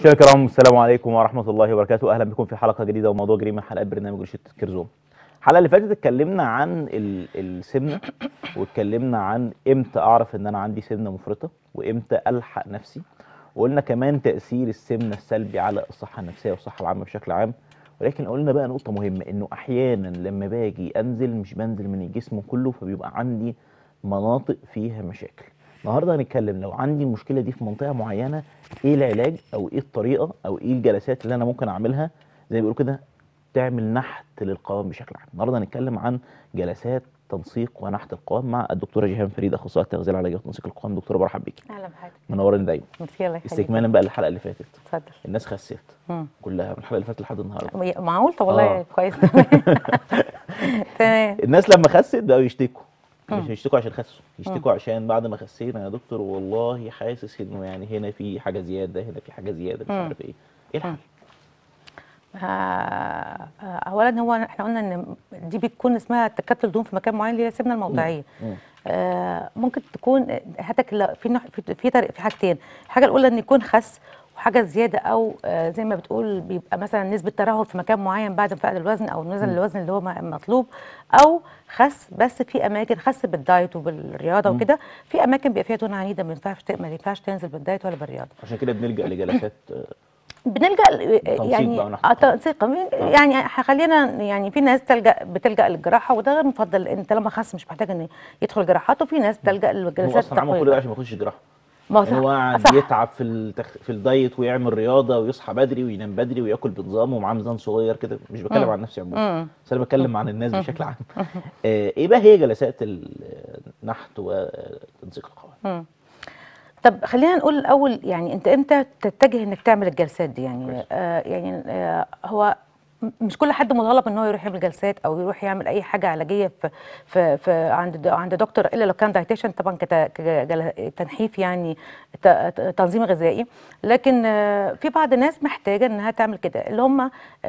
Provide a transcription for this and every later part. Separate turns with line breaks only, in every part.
مشاهدينا الكرام السلام عليكم ورحمه الله وبركاته اهلا بكم في حلقه جديده وموضوع جديد من حلقات برنامج روشته كيرزوم الحلقه اللي فاتت اتكلمنا عن ال- السمنه واتكلمنا عن امتى اعرف ان انا عندي سمنه مفرطه وامتى الحق نفسي وقلنا كمان تاثير السمنه السلبي على الصحه النفسيه والصحه العامه بشكل عام ولكن قلنا بقى نقطه مهمه انه احيانا لما باجي انزل مش بنزل من الجسم كله فبيبقى عندي مناطق فيها مشاكل النهارده هنتكلم لو عندي المشكله دي في منطقه معينه ايه العلاج او ايه الطريقه او ايه الجلسات اللي انا ممكن اعملها زي ما بيقولوا كده تعمل نحت للقوام بشكل عام النهارده هنتكلم عن جلسات تنسيق ونحت القوام مع الدكتوره جيهان فريد اخصائيه التغذيه العلاجيه وتنسيق القوام دكتوره برحب بيكي
اهلا بحضرتك
منورين دايما
ميرسي الله يخليك
استكمالا بقى للحلقه اللي فاتت
اتفضل
الناس خست
مم.
كلها من الحلقه اللي فاتت لحد النهارده
معقول طب والله
آه.
كويس تمام
الناس لما خست بقوا يشتكوا مش يشتكوا عشان خسوا يشتكوا عشان بعد ما خسينا يا دكتور والله حاسس انه يعني هنا في حاجه زياده هنا في حاجه زياده مش
مم.
عارف ايه ايه الحل
آه، آه، اولا هو احنا قلنا ان دي بتكون اسمها تكتل دهون في مكان معين اللي هي السمنه الموضعيه
مم.
آه، ممكن تكون هاتك لا- في نوع- في في طريق- في حاجتين الحاجه الاولى ان يكون خس وحاجه زياده او آه، زي ما بتقول بيبقى مثلا نسبه ترهل في مكان معين بعد فقد الوزن او نزل الوزن اللي هو م- مطلوب او خس بس في اماكن خس بالدايت وبالرياضه وكده في اماكن بيبقى فيها دهون عنيده ما ينفعش ت- ما ينفعش تنزل بالدايت ولا بالرياضه
عشان كده بنلجا لجلسات آه،
بنلجا ل- يعني
بقى ونحن
آه، تنسيق يعني خلينا يعني في ناس تلجا بتلجا للجراحه وده غير مفضل لان طالما خس مش محتاج ان يدخل جراحات وفي ناس بتلجا
هو
للجلسات
اصلا عمل كل ده عشان ما يخش جراحه
ما هو
يعني هو
صح
قاعد
صح
يتعب في التخ... في الدايت ويعمل رياضه ويصحى بدري وينام بدري وياكل بنظام ومعاه ميزان صغير كده مش بتكلم عن نفسي عموما
مم.
بس انا بتكلم عن الناس بشكل عام آه، ايه بقى هي جلسات النحت وتنسيق القوام
مم. طب خلينا نقول الاول يعني انت امتى تتجه انك تعمل الجلسات دي يعني
كويس.
آه يعني آه هو م- مش كل حد مطالب ان هو يروح يعمل جلسات او يروح يعمل اي حاجه علاجيه في في, في عند د- عند دكتور الا لو كان دايتيشن طبعا كت- كجل- تنحيف يعني ت- ت- تنظيم غذائي لكن آه في بعض الناس محتاجه انها تعمل كده اللي هم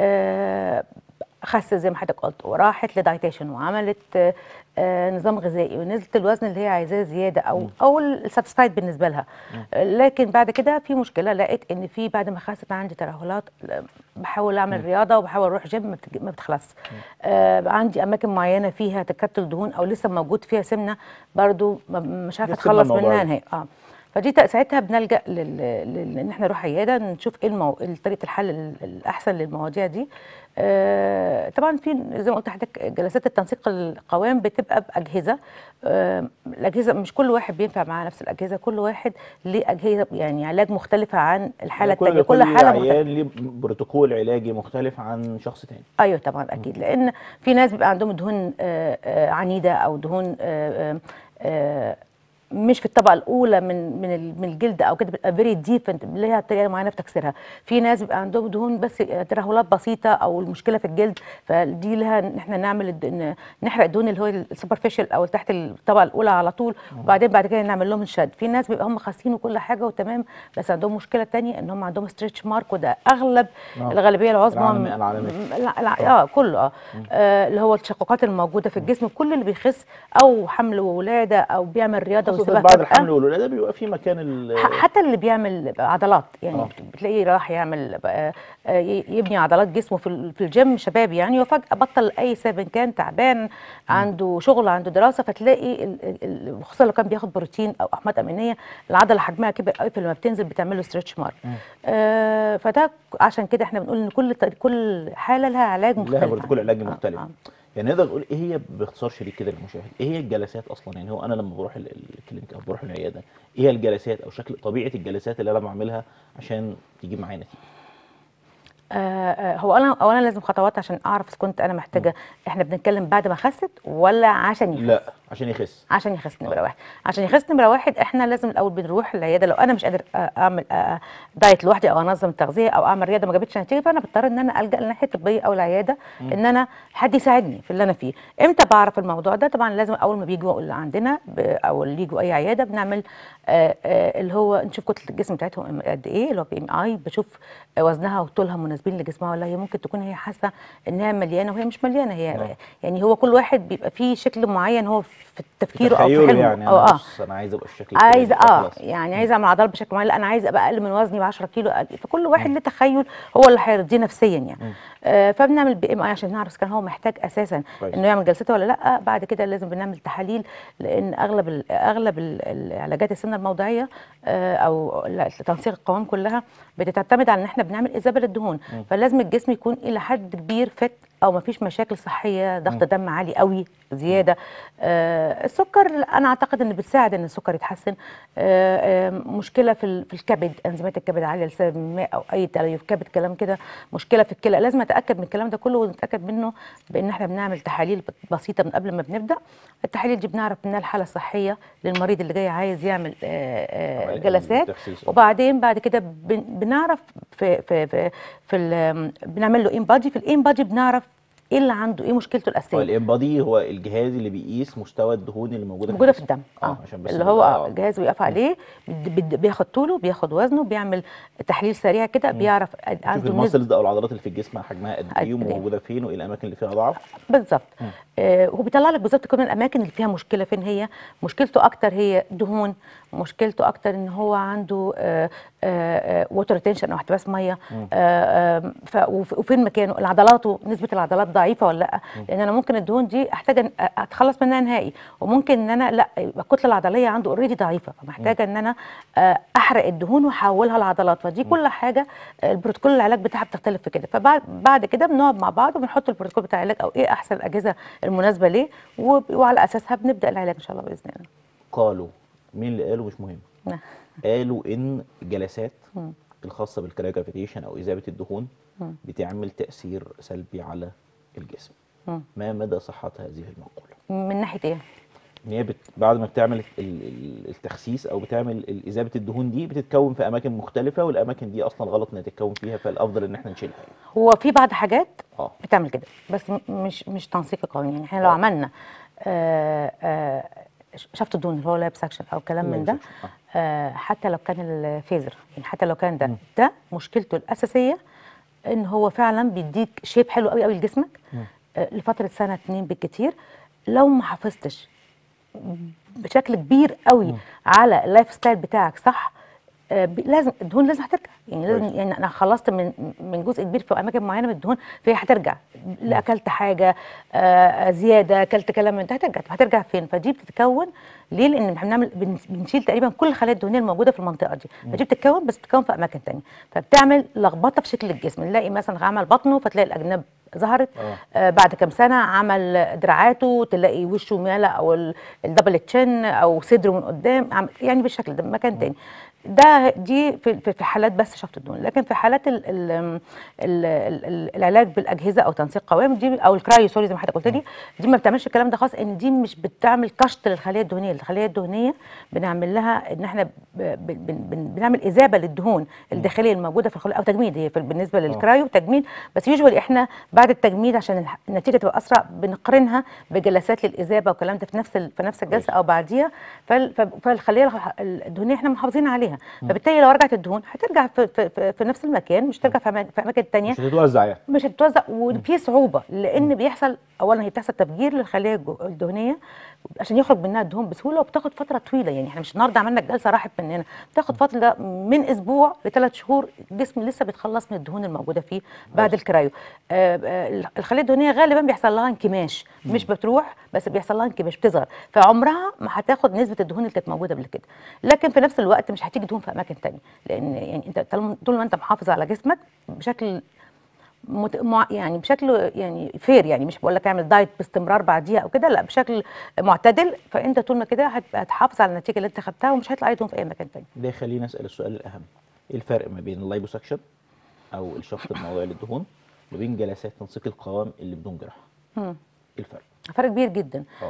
آه خست زي ما حضرتك قلت وراحت لدايتيشن وعملت آه، آه، نظام غذائي ونزلت الوزن اللي هي عايزاه زياده او او الساتسفايد بالنسبه لها آه، لكن بعد كده في مشكله لقيت ان في بعد ما خست عندي ترهلات آه، بحاول اعمل رياضه وبحاول اروح جيم ما بتج- ما بتخلص آه عندي اماكن معينه فيها تكتل دهون او لسه موجود فيها سمنه برضو ما- مش عارفه
دي السمنة
اتخلص منها
الموضعية.
نهائي اه فدي تق- ساعتها بنلجا لل... لل... ان احنا نروح عياده نشوف ايه المو... طريقه الحل ال- الاحسن للمواضيع دي آه طبعا في زي ما قلت لحضرتك جلسات التنسيق القوام بتبقى باجهزه آه الاجهزه مش كل واحد بينفع معاه نفس الاجهزه كل واحد ليه اجهزه يعني علاج مختلفه عن الحاله
كل
الثانيه كل حاله مختلفه
عيان ليه بروتوكول علاجي مختلف عن شخص تاني
ايوه طبعا اكيد لان في ناس بيبقى عندهم دهون آه، آه، عنيده او دهون آه، آه، آه، مش في الطبقه الاولى من من ال- من الجلد او كده بتبقى فيري ديب ليها طريقه معينه في تكسيرها في ناس بيبقى عندهم دهون بس ترهلات بسيطه او المشكله في الجلد فدي لها ان احنا نعمل الد- ن- نحرق الدهون اللي هو السوبرفيشال او تحت الطبقه الاولى على طول وبعدين بعد كده نعمل لهم الشد في ناس بيبقى هم خاسين وكل حاجه وتمام بس عندهم مشكله تانية ان هم عندهم ستريتش مارك وده اغلب
آه.
الغالبيه العظمى
العالمي- العالمية.
لا لا اه كله اه آه، اللي هو التشققات الموجوده في الجسم كل اللي بيخس او حمل وولاده او بيعمل رياضه
خاصة
ويسيبها
بعد
فجأة.
الحمل والولاده بيبقى في مكان ال
ح- حتى اللي بيعمل عضلات يعني
آه.
بتلاقيه راح يعمل آه، آه، ي- يبني عضلات جسمه في ال- في الجيم شباب يعني وفجاه بطل اي سبب إن كان تعبان عنده شغل عنده دراسه فتلاقي ال- ال- ال- خصوصا لو كان بياخد بروتين او احماض امينيه العضله حجمها كبير قوي فلما بتنزل بتعمل له ستريتش مارك آه فده عشان كده احنا بنقول ان كل ط- كل حاله لها علاج مختلف
لها بروتوكول علاجي
آه،
مختلف
آه.
يعني نقدر نقول ايه هي باختصار شديد كده للمشاهد ايه هي الجلسات اصلا يعني هو انا لما بروح ال- الكلينيك او بروح العياده ايه هي الجلسات او شكل طبيعه الجلسات اللي انا بعملها عشان تجيب معايا نتيجه
آه، آه، هو انا اولا لازم خطوات عشان اعرف اذا كنت انا محتاجه احنا بنتكلم بعد ما خست ولا عشان يخس
لا عشان يخس
عشان يخس نمره واحد عشان يخس نمره واحد احنا لازم الاول بنروح العياده لو انا مش قادر آه، اعمل آه، دايت لوحدي او انظم التغذيه او اعمل رياضه ما جابتش نتيجه فانا بضطر ان انا الجا للناحيه الطبيه او العياده ان انا حد يساعدني في اللي انا فيه امتى بعرف الموضوع ده طبعا لازم اول ما بيجوا اللي عندنا ب- او اللي يجوا اي عياده بنعمل آه، آه، اللي هو نشوف كتله الجسم بتاعتهم قد ايه اللي هو بي ام اي بشوف آه، وزنها وطولها مناسبين لجسمها ولا هي ممكن تكون هي حاسه انها مليانه وهي مش مليانه هي
آه.
يعني هو كل واحد بيبقى فيه شكل معين هو في تفكيره او في
تخيله
حلمه
يعني
اه
انا
اه
بص انا عايز ابقى الشكل
عايز
الفلاني،
اه
فخلاص.
يعني عايز اعمل عضلات بشكل معين لا انا عايز ابقى اقل من وزني ب 10 كيلو اقل فكل واحد له تخيل هو اللي هيرضيه نفسيا يعني آه فبنعمل بي ام اي عشان نعرف إذا كان هو محتاج اساسا
كويس.
انه يعمل جلسته ولا لا بعد كده لازم بنعمل تحاليل لان اغلب ال اغلب ال- العلاجات السمنه الموضعيه آه او لا، تنسيق القوام كلها بتعتمد على ان احنا بنعمل اذابه للدهون فلازم الجسم يكون الى حد كبير فت او ما فيش مشاكل صحيه ضغط دم عالي قوي زياده آه السكر انا اعتقد ان بتساعد ان السكر يتحسن آه آه مشكله في ال- في الكبد انزيمات الكبد عاليه لسبب ما او اي تليف كبد كلام كده مشكله في الكلى لازم اتاكد من الكلام ده كله ونتاكد منه بان احنا بنعمل تحاليل بسيطه من قبل ما بنبدا التحاليل دي بنعرف منها الحاله الصحيه للمريض اللي جاي عايز يعمل آه آه
عملية
جلسات
التخسيس، آه.
وبعدين بعد كده بن- بنعرف في في في, في ال- بنعمل له ام بادي في الام بادي بنعرف ايه اللي عنده ايه مشكلته
هو
الاساسيه
الامبادي هو الجهاز اللي بيقيس مستوى الدهون اللي موجوده
موجوده في
الجسم.
الدم
اه عشان بس
اللي
نبقى-
هو
آه.
الجهاز بيقف عليه بد- بد- بياخد طوله بياخد وزنه بيعمل تحليل سريع كده بيعرف
شوف
عنده نسبه
المسلز ده او العضلات اللي في الجسم حجمها قد
قد
ايه
إيه.
وموجوده فين وايه الاماكن اللي فيها ضعف
بالظبط آه هو بيطلع لك بالظبط كمان الاماكن اللي فيها مشكله فين هي مشكلته اكتر هي دهون مشكلته اكتر ان هو عنده ووتر ريتنشن او احتباس ميه آه آه ف- وف- وفين مكانه العضلاته نسبه العضلات ضعيفه ولا لا لان انا ممكن الدهون دي احتاج أن- اتخلص منها نهائي وممكن ان انا لا يبقى الكتله العضليه عنده اوريدي ضعيفه فمحتاجه ان انا آه احرق الدهون واحولها لعضلات فدي كل حاجه آه، البروتوكول العلاج بتاعها بتختلف في كده فبعد بعد كده بنقعد مع بعض وبنحط البروتوكول بتاع العلاج او ايه احسن الاجهزه المناسبه ليه وب- وعلى اساسها بنبدا العلاج ان شاء الله باذن الله
قالوا مين اللي قالوا مش مهم
نعم.
قالوا ان الجلسات الخاصه بالكرايوجرافيتيشن او اذابه الدهون بتعمل تاثير سلبي على الجسم ما مدى صحه هذه المقوله
من ناحيه ايه
ان هي بت... بعد ما بتعمل ال- ال- التخسيس او بتعمل ال- اذابه الدهون دي بتتكون في اماكن مختلفه والاماكن دي اصلا غلط انها تتكون فيها فالافضل ان احنا نشيلها
هو في بعض حاجات
اه
بتعمل كده بس م- مش مش تنسيق قوي يعني احنا لو
آه.
عملنا آه آه شفط الدهون اللي هو لاب سكشن او كلام من ده
liposuction،
آه حتى لو كان الفيزر يعني حتى لو كان ده ده مشكلته الاساسيه ان هو فعلا بيديك شيب حلو قوي قوي لجسمك آه لفتره سنه اتنين بالكتير لو ما حافظتش بشكل كبير قوي على اللايف ستايل بتاعك صح آه، ب- لازم الدهون لازم هترجع يعني لازم
كويس.
يعني انا خلصت من من جزء كبير في اماكن معينه من الدهون فهي هترجع لا اكلت حاجه آه، زياده اكلت كلام من ده هترجع طب هترجع فين فدي بتتكون ليه لان احنا بنعمل بن- بنشيل تقريبا كل الخلايا الدهنيه الموجوده في المنطقه دي فدي بتتكون بس بتتكون في اماكن تانية فبتعمل لخبطه في شكل الجسم نلاقي مثلا عمل بطنه فتلاقي الاجناب ظهرت
آه.
آه بعد كام سنه عمل دراعاته تلاقي وشه ماله او ال- الدبل تشين او صدره من قدام عم- يعني بالشكل ده مكان تاني ده دي في في في حالات بس شفط الدهون لكن في حالات ال ال ال ال العلاج بالاجهزه او تنسيق قوام دي او الكرايو سوري زي ما حضرتك قلت لي دي ما بتعملش الكلام ده خالص ان دي مش بتعمل كشط للخليه الدهنيه الخليه الدهنيه بنعمل لها ان احنا ب- ب- بن- بن- بنعمل اذابه للدهون الداخليه الموجوده في الخليه او تجميد هي في بالنسبه للكرايو تجميد بس يوجوالي احنا بعد التجميد عشان الح- النتيجه تبقى اسرع بنقارنها بجلسات للاذابه والكلام ده في نفس ال- في نفس الجلسه او بعديها فال- ف- فالخليه الخ- الدهنيه احنا محافظين عليها فبالتالي لو رجعت الدهون هترجع في, في, في, في نفس المكان مش ترجع في أما- في اماكن تانية
مش هتتوزع يعني
مش هتتوزع وفي صعوبه لان بيحصل اولا هي بتحصل تفجير للخلايا الجو- الدهنيه عشان يخرج منها الدهون بسهوله وبتاخد فتره طويله يعني احنا مش النهارده عملنا الجلسه راحت مننا بتاخد فتره من اسبوع لثلاث شهور الجسم لسه بيتخلص من الدهون الموجوده فيه بعد الكرايو آه، آه، الخلايا الدهنيه غالبا بيحصل لها انكماش مش بتروح بس بيحصل لها انكماش بتصغر فعمرها ما هتاخد نسبه الدهون اللي كانت موجوده قبل كده لكن في نفس الوقت مش هتيجي دهون في اماكن تانية لان يعني انت طالما- طول ما انت محافظ على جسمك بشكل مت... مع... يعني بشكل يعني فير يعني مش بقول لك اعمل دايت باستمرار بعديها او كده لا بشكل معتدل فانت طول ما كده هت- هتحافظ على النتيجه اللي انت خدتها ومش هيطلع اي دهون في اي مكان تاني
ده يخلينا نسال السؤال الاهم ايه الفرق ما بين اللايبوسكشن او الشفط الموضعي للدهون وبين جلسات تنسيق القوام اللي بدون جراحه ايه الفرق
فرق كبير جدا
اه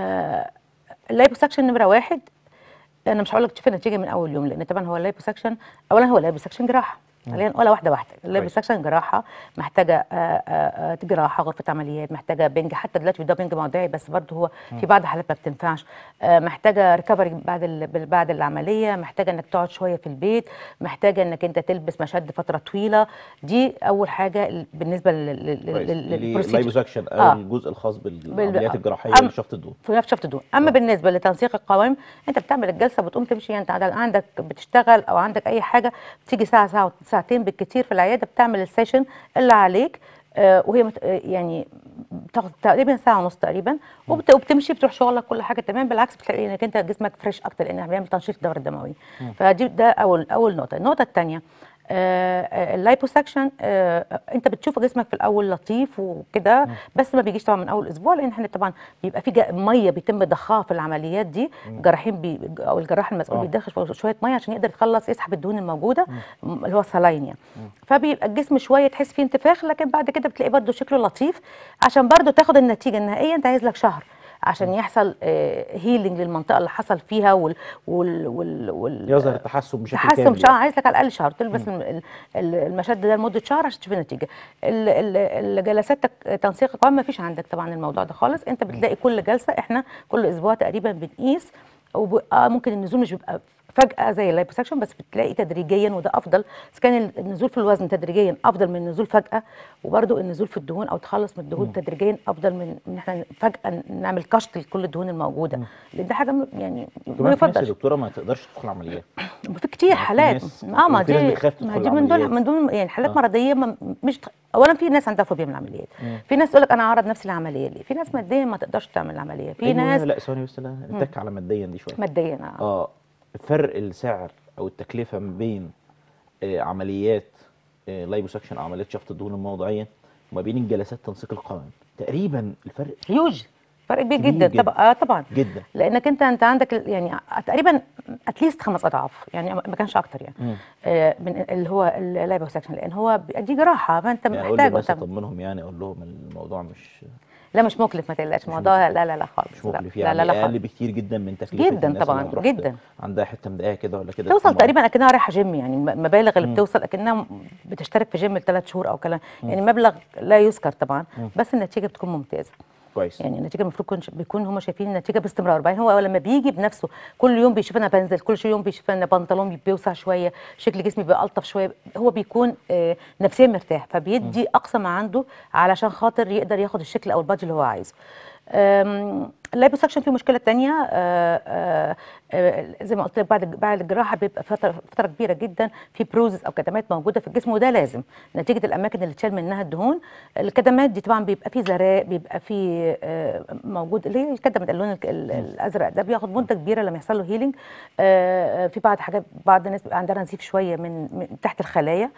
آه اللايبوسكشن نمره واحد انا مش هقول لك تشوف النتيجه من اول يوم لان طبعا هو اللايبوسكشن اولا هو اللايبوسكشن جراحه حاليا ولا واحده واحده الليبوسكشن جراحه محتاجه آه، آه، آه، جراحه غرفه عمليات محتاجه بنج حتى دلوقتي بيدوا بنج موضعي بس برضه هو في بعض الحالات ما بتنفعش آه، محتاجه ريكفري بعد ال- بعد العمليه محتاجه انك تقعد شويه في البيت محتاجه انك انت تلبس مشد فتره طويله دي اول حاجه ال- بالنسبه لل- لل-
كويس
لل- للبروسيجر
اللايبوسكشن او
آه.
الجزء الخاص بالعمليات الجراحيه
أم-
لشفط الدهون
في نفس شفط الدهون اما بالنسبه لتنسيق القوائم انت بتعمل الجلسه بتقوم تمشي انت عندك- عندك بتشتغل او عندك اي حاجه بتيجي ساعه ساعه ساعتين بالكتير في العياده بتعمل السيشن اللي عليك آه، وهي مت- آه، يعني بتاخد تقريبا ساعه ونص تقريبا وبت- وبتمشي بتروح شغلك كل حاجه تمام بالعكس بتلاقي انك انت جسمك فريش اكتر لان بيعمل تنشيط الدوره الدمويه فدي ده اول اول نقطه النقطه الثانيه اللايبوسكشن انت بتشوف جسمك في الاول لطيف وكده بس ما بيجيش طبعا من اول اسبوع لان احنا طبعا بيبقى في جا- ميه بيتم ضخها في العمليات دي الجراحين بي او الجراح المسؤول
آه.
بيدخل شو- شويه ميه عشان يقدر يخلص يسحب الدهون الموجوده م- اللي هو الصلاين يعني فبيبقى الجسم شويه تحس فيه انتفاخ لكن بعد كده بتلاقي برده شكله لطيف عشان برده تاخد النتيجه النهائيه انت عايز لك شهر عشان يحصل هيلينج للمنطقه اللي حصل فيها وال وال وال, وال
يظهر التحسن بشكل
تحسن
كامل
شهر عايز لك على الاقل شهر تلبس الم- ال- ال- المشد ده لمده شهر عشان تشوف النتيجه ال- ال- الجلسات تك- تنسيق القوام ما فيش عندك طبعا الموضوع ده خالص انت بتلاقي كل جلسه احنا كل اسبوع تقريبا بنقيس وب- اه ممكن النزول مش بيبقى فجأة زي اللايبوسكشن بس بتلاقي تدريجيا وده أفضل إذا كان ال- النزول في الوزن تدريجيا أفضل من النزول فجأة وبرده النزول في الدهون أو تخلص من الدهون تدريجيا أفضل من إن إحنا فجأة نعمل كشط لكل الدهون الموجودة لأن ده حاجة م- يعني ما
كمان في ناس يا
يفضلش
دكتوره ما تقدرش تدخل عمليات
في كتير
يعني في
حالات
ناس-
اه ما
وفي ناس
دي
بتخاف
ما
تدخل
دي من دول
العمليات.
من دول يعني حالات
آه.
مرضيه ما مش اولا في ناس عندها فوبيا من العمليات في ناس تقول لك انا اعرض نفسي للعمليه ليه في ناس ماديا ما تقدرش تعمل العمليه في
إيه المهم؟
ناس
لا ثواني بس لا نتك على ماديا دي شويه
ماديا اه
اه فرق السعر او التكلفه ما بين آه عمليات آه لايبوسكشن او عمليات شفط الدهون الموضعيه وما بين الجلسات تنسيق القوام تقريبا الفرق
هيوج فرق كبير
كبير
جدا
جدا.
طبعا اه طبعا
جدا
لانك انت انت عندك ال- يعني تقريبا اتليست خمس اضعاف يعني ما كانش اكتر يعني
مم.
آه من اللي هو اللايبوسكشن لان هو ب- دي جراحه فانت
يعني اقول
محتاج
للناس
طبعا
اطمنهم يعني اقول لهم الموضوع مش
لا مش مكلف ما تقلقش الموضوع لا لا لا خالص
مش
لا
مكلف
لا
يعني
لا, لا
اقل
خالص
بكتير جدا من تكلفه
جدا
الناس
طبعاً،
اللي هتروح
جدا.
عندها حته مضايقه كده ولا كده
توصل
تكون
تقريبا اكنها رايحه جيم يعني المبالغ اللي بتوصل اكنها بتشترك في جيم لثلاث شهور او كلام يعني مبلغ لا يذكر طبعا بس النتيجه بتكون ممتازه
كويس
يعني النتيجه المفروض كون بيكون هم شايفين النتيجه باستمرار بعدين هو لما بيجي بنفسه كل يوم بيشوف انا بنزل كل يوم بيشوف ان بنطلون بيوسع شويه شكل جسمي بيبقى الطف شويه هو بيكون آه، نفسيا مرتاح فبيدي اقصى ما عنده علشان خاطر يقدر ياخد الشكل او البادج اللي هو عايزه أم، اللايبوسكشن فيه مشكله تانية آه، آه، آه، زي ما قلت لك بعد بعد الجراحه بيبقى فتره فتره كبيره جدا في بروزز او كدمات موجوده في الجسم وده لازم نتيجه الاماكن اللي اتشال منها الدهون الكدمات دي طبعا بيبقى فيه زراء بيبقى فيه آه، موجود اللي هي الكدمه اللون ال- ال- الازرق ده بياخد مده كبيره لما يحصل له هيلينج في بعض حاجات بعض الناس بيبقى عندها نزيف شويه من, من تحت الخلايا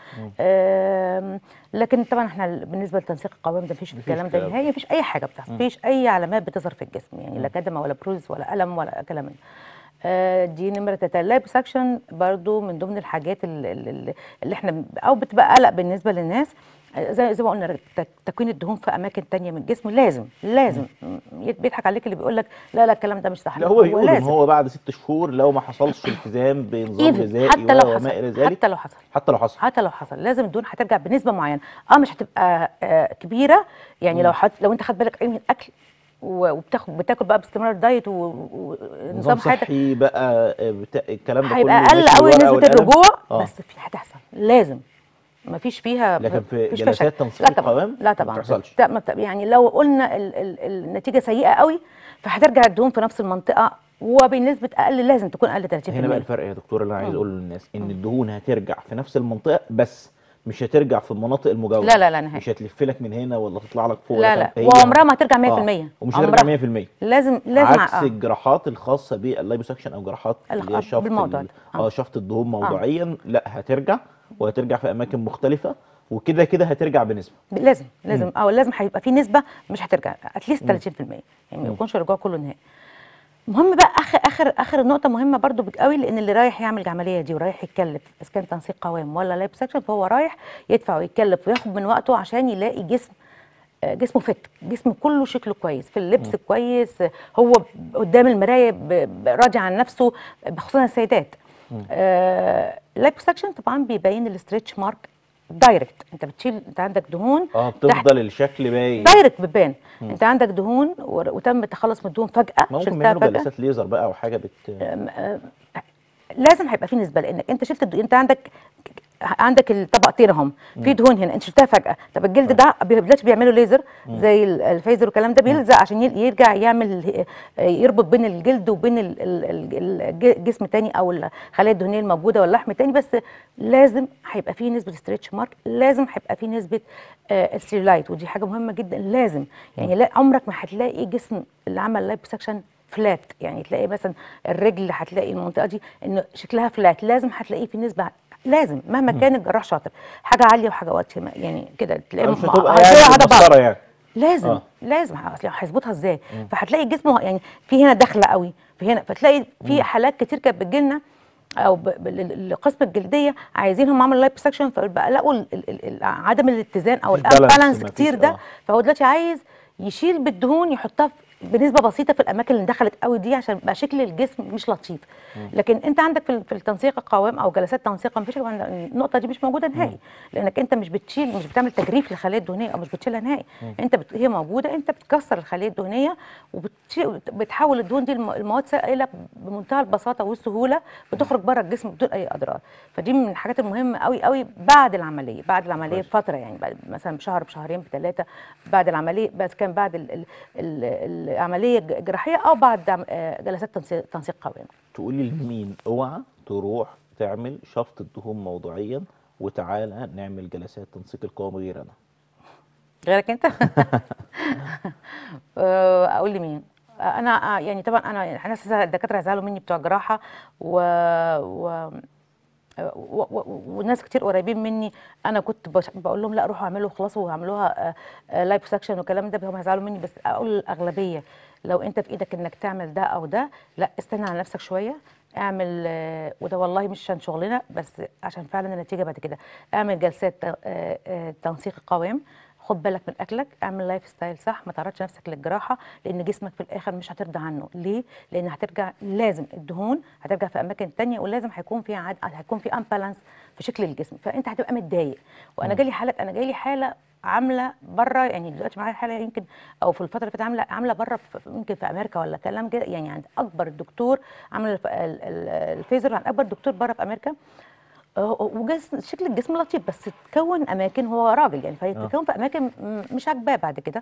آم، لكن طبعا احنا بالنسبه لتنسيق القوام ده مفيش
مفيش
الكلام ده
كلام.
نهائي مفيش اي حاجه بتحصل مفيش اي علامات بتظهر في الجسم يعني لا كدمه ولا بروز ولا الم ولا كلام من ده. آه، دي نمره تلاته اللايبوسكشن برضو من ضمن الحاجات اللي, اللي اللي احنا او بتبقى قلق بالنسبه للناس آه، زي زي ما قلنا تك- تكوين الدهون في اماكن تانية من الجسم لازم لازم م- بيضحك عليك اللي بيقول لك لا لا الكلام ده مش صح
لا هو بيقول ان
لازم
هو بعد ست شهور لو ما حصلش التزام بنظام
Even
غذائي
حتى لو
وما
حصل
الى ذلك
حتى لو حصل
حتى لو حصل
حتى لو حصل لازم الدهون هترجع بنسبه معينه اه مش هتبقى آه كبيره يعني لو حت لو انت خد بالك قوي من الاكل و- وبتاخد بتاكل بقى باستمرار دايت و- و-
نظام
ونظام حياتك
صحي بقى آه، بتا... الكلام ده
هيبقى
كله
اقل
ماشي
قوي
بالورقة
نسبه
والقلم.
الرجوع
آه.
بس في هتحصل لازم ما فيش فيها
لكن في
مفيش
جلسات
فيها شك.
تنسيق
لا طبعا
القوام
لا
ما
طبعا
بتحصلش.
لا ما بت- يعني لو قلنا ال ال النتيجه سيئه قوي فهترجع الدهون في نفس المنطقه وبنسبه اقل لازم تكون اقل 30%
هنا بقى الفرق يا دكتور اللي انا عايز اقوله للناس ان الدهون هترجع في نفس المنطقه بس مش هترجع في المناطق المجاوره
لا لا لا نهائي
مش هتلف لك من هنا ولا تطلع لك فوق
لا
ولا
لا
تحت. هي-
وعمرها ما هترجع 100%
آه. ومش
عمرها.
هترجع 100%
لازم لازم
عكس
آه.
الجراحات الخاصه باللايبوسكشن او جراحات اللي هي
الخ-
شفط
بالموضوع
ال-
ده. آه.
اه شفط الدهون موضوعيا لا هترجع وهترجع في اماكن مختلفه وكده كده هترجع بنسبه
لازم لازم او لازم هيبقى في نسبه مش هترجع اتليست 30% يعني ما يكونش الرجوع كله نهائي المهم بقى اخر اخر اخر نقطه مهمه برضو بك قوي لان اللي رايح يعمل العمليه دي ورايح يتكلف اذا كان تنسيق قوام ولا لايب سكشن فهو رايح يدفع ويتكلف وياخد من وقته عشان يلاقي جسم آه، جسمه فت جسمه كله شكله كويس في اللبس كويس آه، هو قدام المرايه ب- ب- راضي عن نفسه خصوصا السيدات اللايبوسكشن طبعا بيبين الاستريتش مارك دايركت انت بتشيل انت عندك دهون
اه
تحت
بتفضل الشكل باين
دايركت بتبان انت عندك دهون ور- وتم التخلص من الدهون فجاه
ممكن
شلتها
منه
فجاه
جلسات ليزر بقى او حاجه بت
لازم هيبقى في نسبه لانك انت شلت الد... انت عندك عندك الطبقتين اهم في دهون هنا انت شلتها فجاه طب الجلد ده بي- دلوقتي بيعملوا ليزر زي ال- الفيزر والكلام ده بيلزق عشان ي- يرجع يعمل يربط بين الجلد وبين ال- ال- ال- الج- الجسم تاني او الخلايا الدهنيه الموجوده واللحم تاني بس لازم هيبقى فيه نسبه ستريتش مارك لازم هيبقى فيه نسبه آه، السيلولايت ودي حاجه مهمه جدا لازم يعني لا عمرك ما هتلاقي جسم اللي عمل لايبوسكشن فلات يعني تلاقي مثلا الرجل هتلاقي المنطقه دي انه شكلها فلات لازم هتلاقيه في نسبه لازم مهما كان الجراح شاطر حاجه عاليه وحاجه واطيه ما- يعني كده تلاقي
مش
م-
هتبقى
هتلاقيها
يعني
على بعض.
متبصره يعني
لازم
آه.
آه. لازم اصل هيظبطها ازاي فهتلاقي جسمه يعني في هنا داخله قوي في هنا فتلاقي في حالات كتير كانت بتجيلنا او ب- ب- لل- القسم الجلديه عايزينهم عملوا لايب سكشن فبقى لقوا ال- ال- ال- عدم الاتزان او
مفيش balance،
الامبالانس
مفيش-
كتير ده
آه.
فهو دلوقتي عايز يشيل بالدهون يحطها في- بنسبه بسيطه في الاماكن اللي دخلت قوي دي عشان يبقى شكل الجسم مش لطيف لكن انت عندك في ال- في التنسيق القوام او جلسات تنسيق مفيش النقطه دي مش موجوده نهائي لانك انت مش بتشيل مش بتعمل تجريف للخلايا الدهنيه او مش بتشيلها نهائي انت بت... هي موجوده انت بتكسر الخلايا الدهنيه وبتحول الدهون دي لم- لمواد سائله بمنتهى البساطه والسهوله بتخرج بره الجسم بدون اي اضرار فدي من الحاجات المهمه قوي قوي بعد العمليه بعد العمليه
كويس.
بفتره يعني بعد مثلا بشهر بشهرين بثلاثه بعد العمليه بس كان بعد ال ال ال العمليه الج- الجراحيه او بعد عم- آه، جلسات تنسيق تنسيق قوام
تقولي لمين اوعى تروح تعمل شفط الدهون موضوعيا وتعالى نعمل جلسات تنسيق القوام غير انا
غيرك انت آه، اقول لمين انا آه، يعني طبعا انا احنا أساساً الدكاتره هيزعلوا مني بتوع الجراحه و, و... و... و... وناس كتير قريبين مني انا كنت بش... بقول لهم لا روحوا اعملوا خلاصوا واعملوها لايف سكشن والكلام ده هم هيزعلوا مني بس اقول الاغلبيه لو انت في ايدك انك تعمل ده او ده لا استنى على نفسك شويه اعمل آه، وده والله مش عشان شغلنا بس عشان فعلا النتيجه بعد كده اعمل جلسات آه، آه، تنسيق قوام خد بالك من اكلك اعمل لايف ستايل صح ما تعرضش نفسك للجراحه لان جسمك في الاخر مش هترضى عنه ليه لان هترجع لازم الدهون هترجع في اماكن تانية ولازم هيكون في عد... هيكون في امبالانس في شكل الجسم فانت هتبقى متضايق وانا جالي حاله انا جالي حاله عامله بره يعني دلوقتي معايا حاله يمكن او في الفتره اللي فاتت عامله عامله بره في- يمكن في امريكا ولا كلام كده يعني عند اكبر دكتور عامل الف- ال- ال- الفيزر عند اكبر دكتور بره في امريكا آه، وجسم شكل الجسم لطيف بس تكون اماكن هو راجل يعني فيتكون في اماكن م- مش عاجباه بعد كده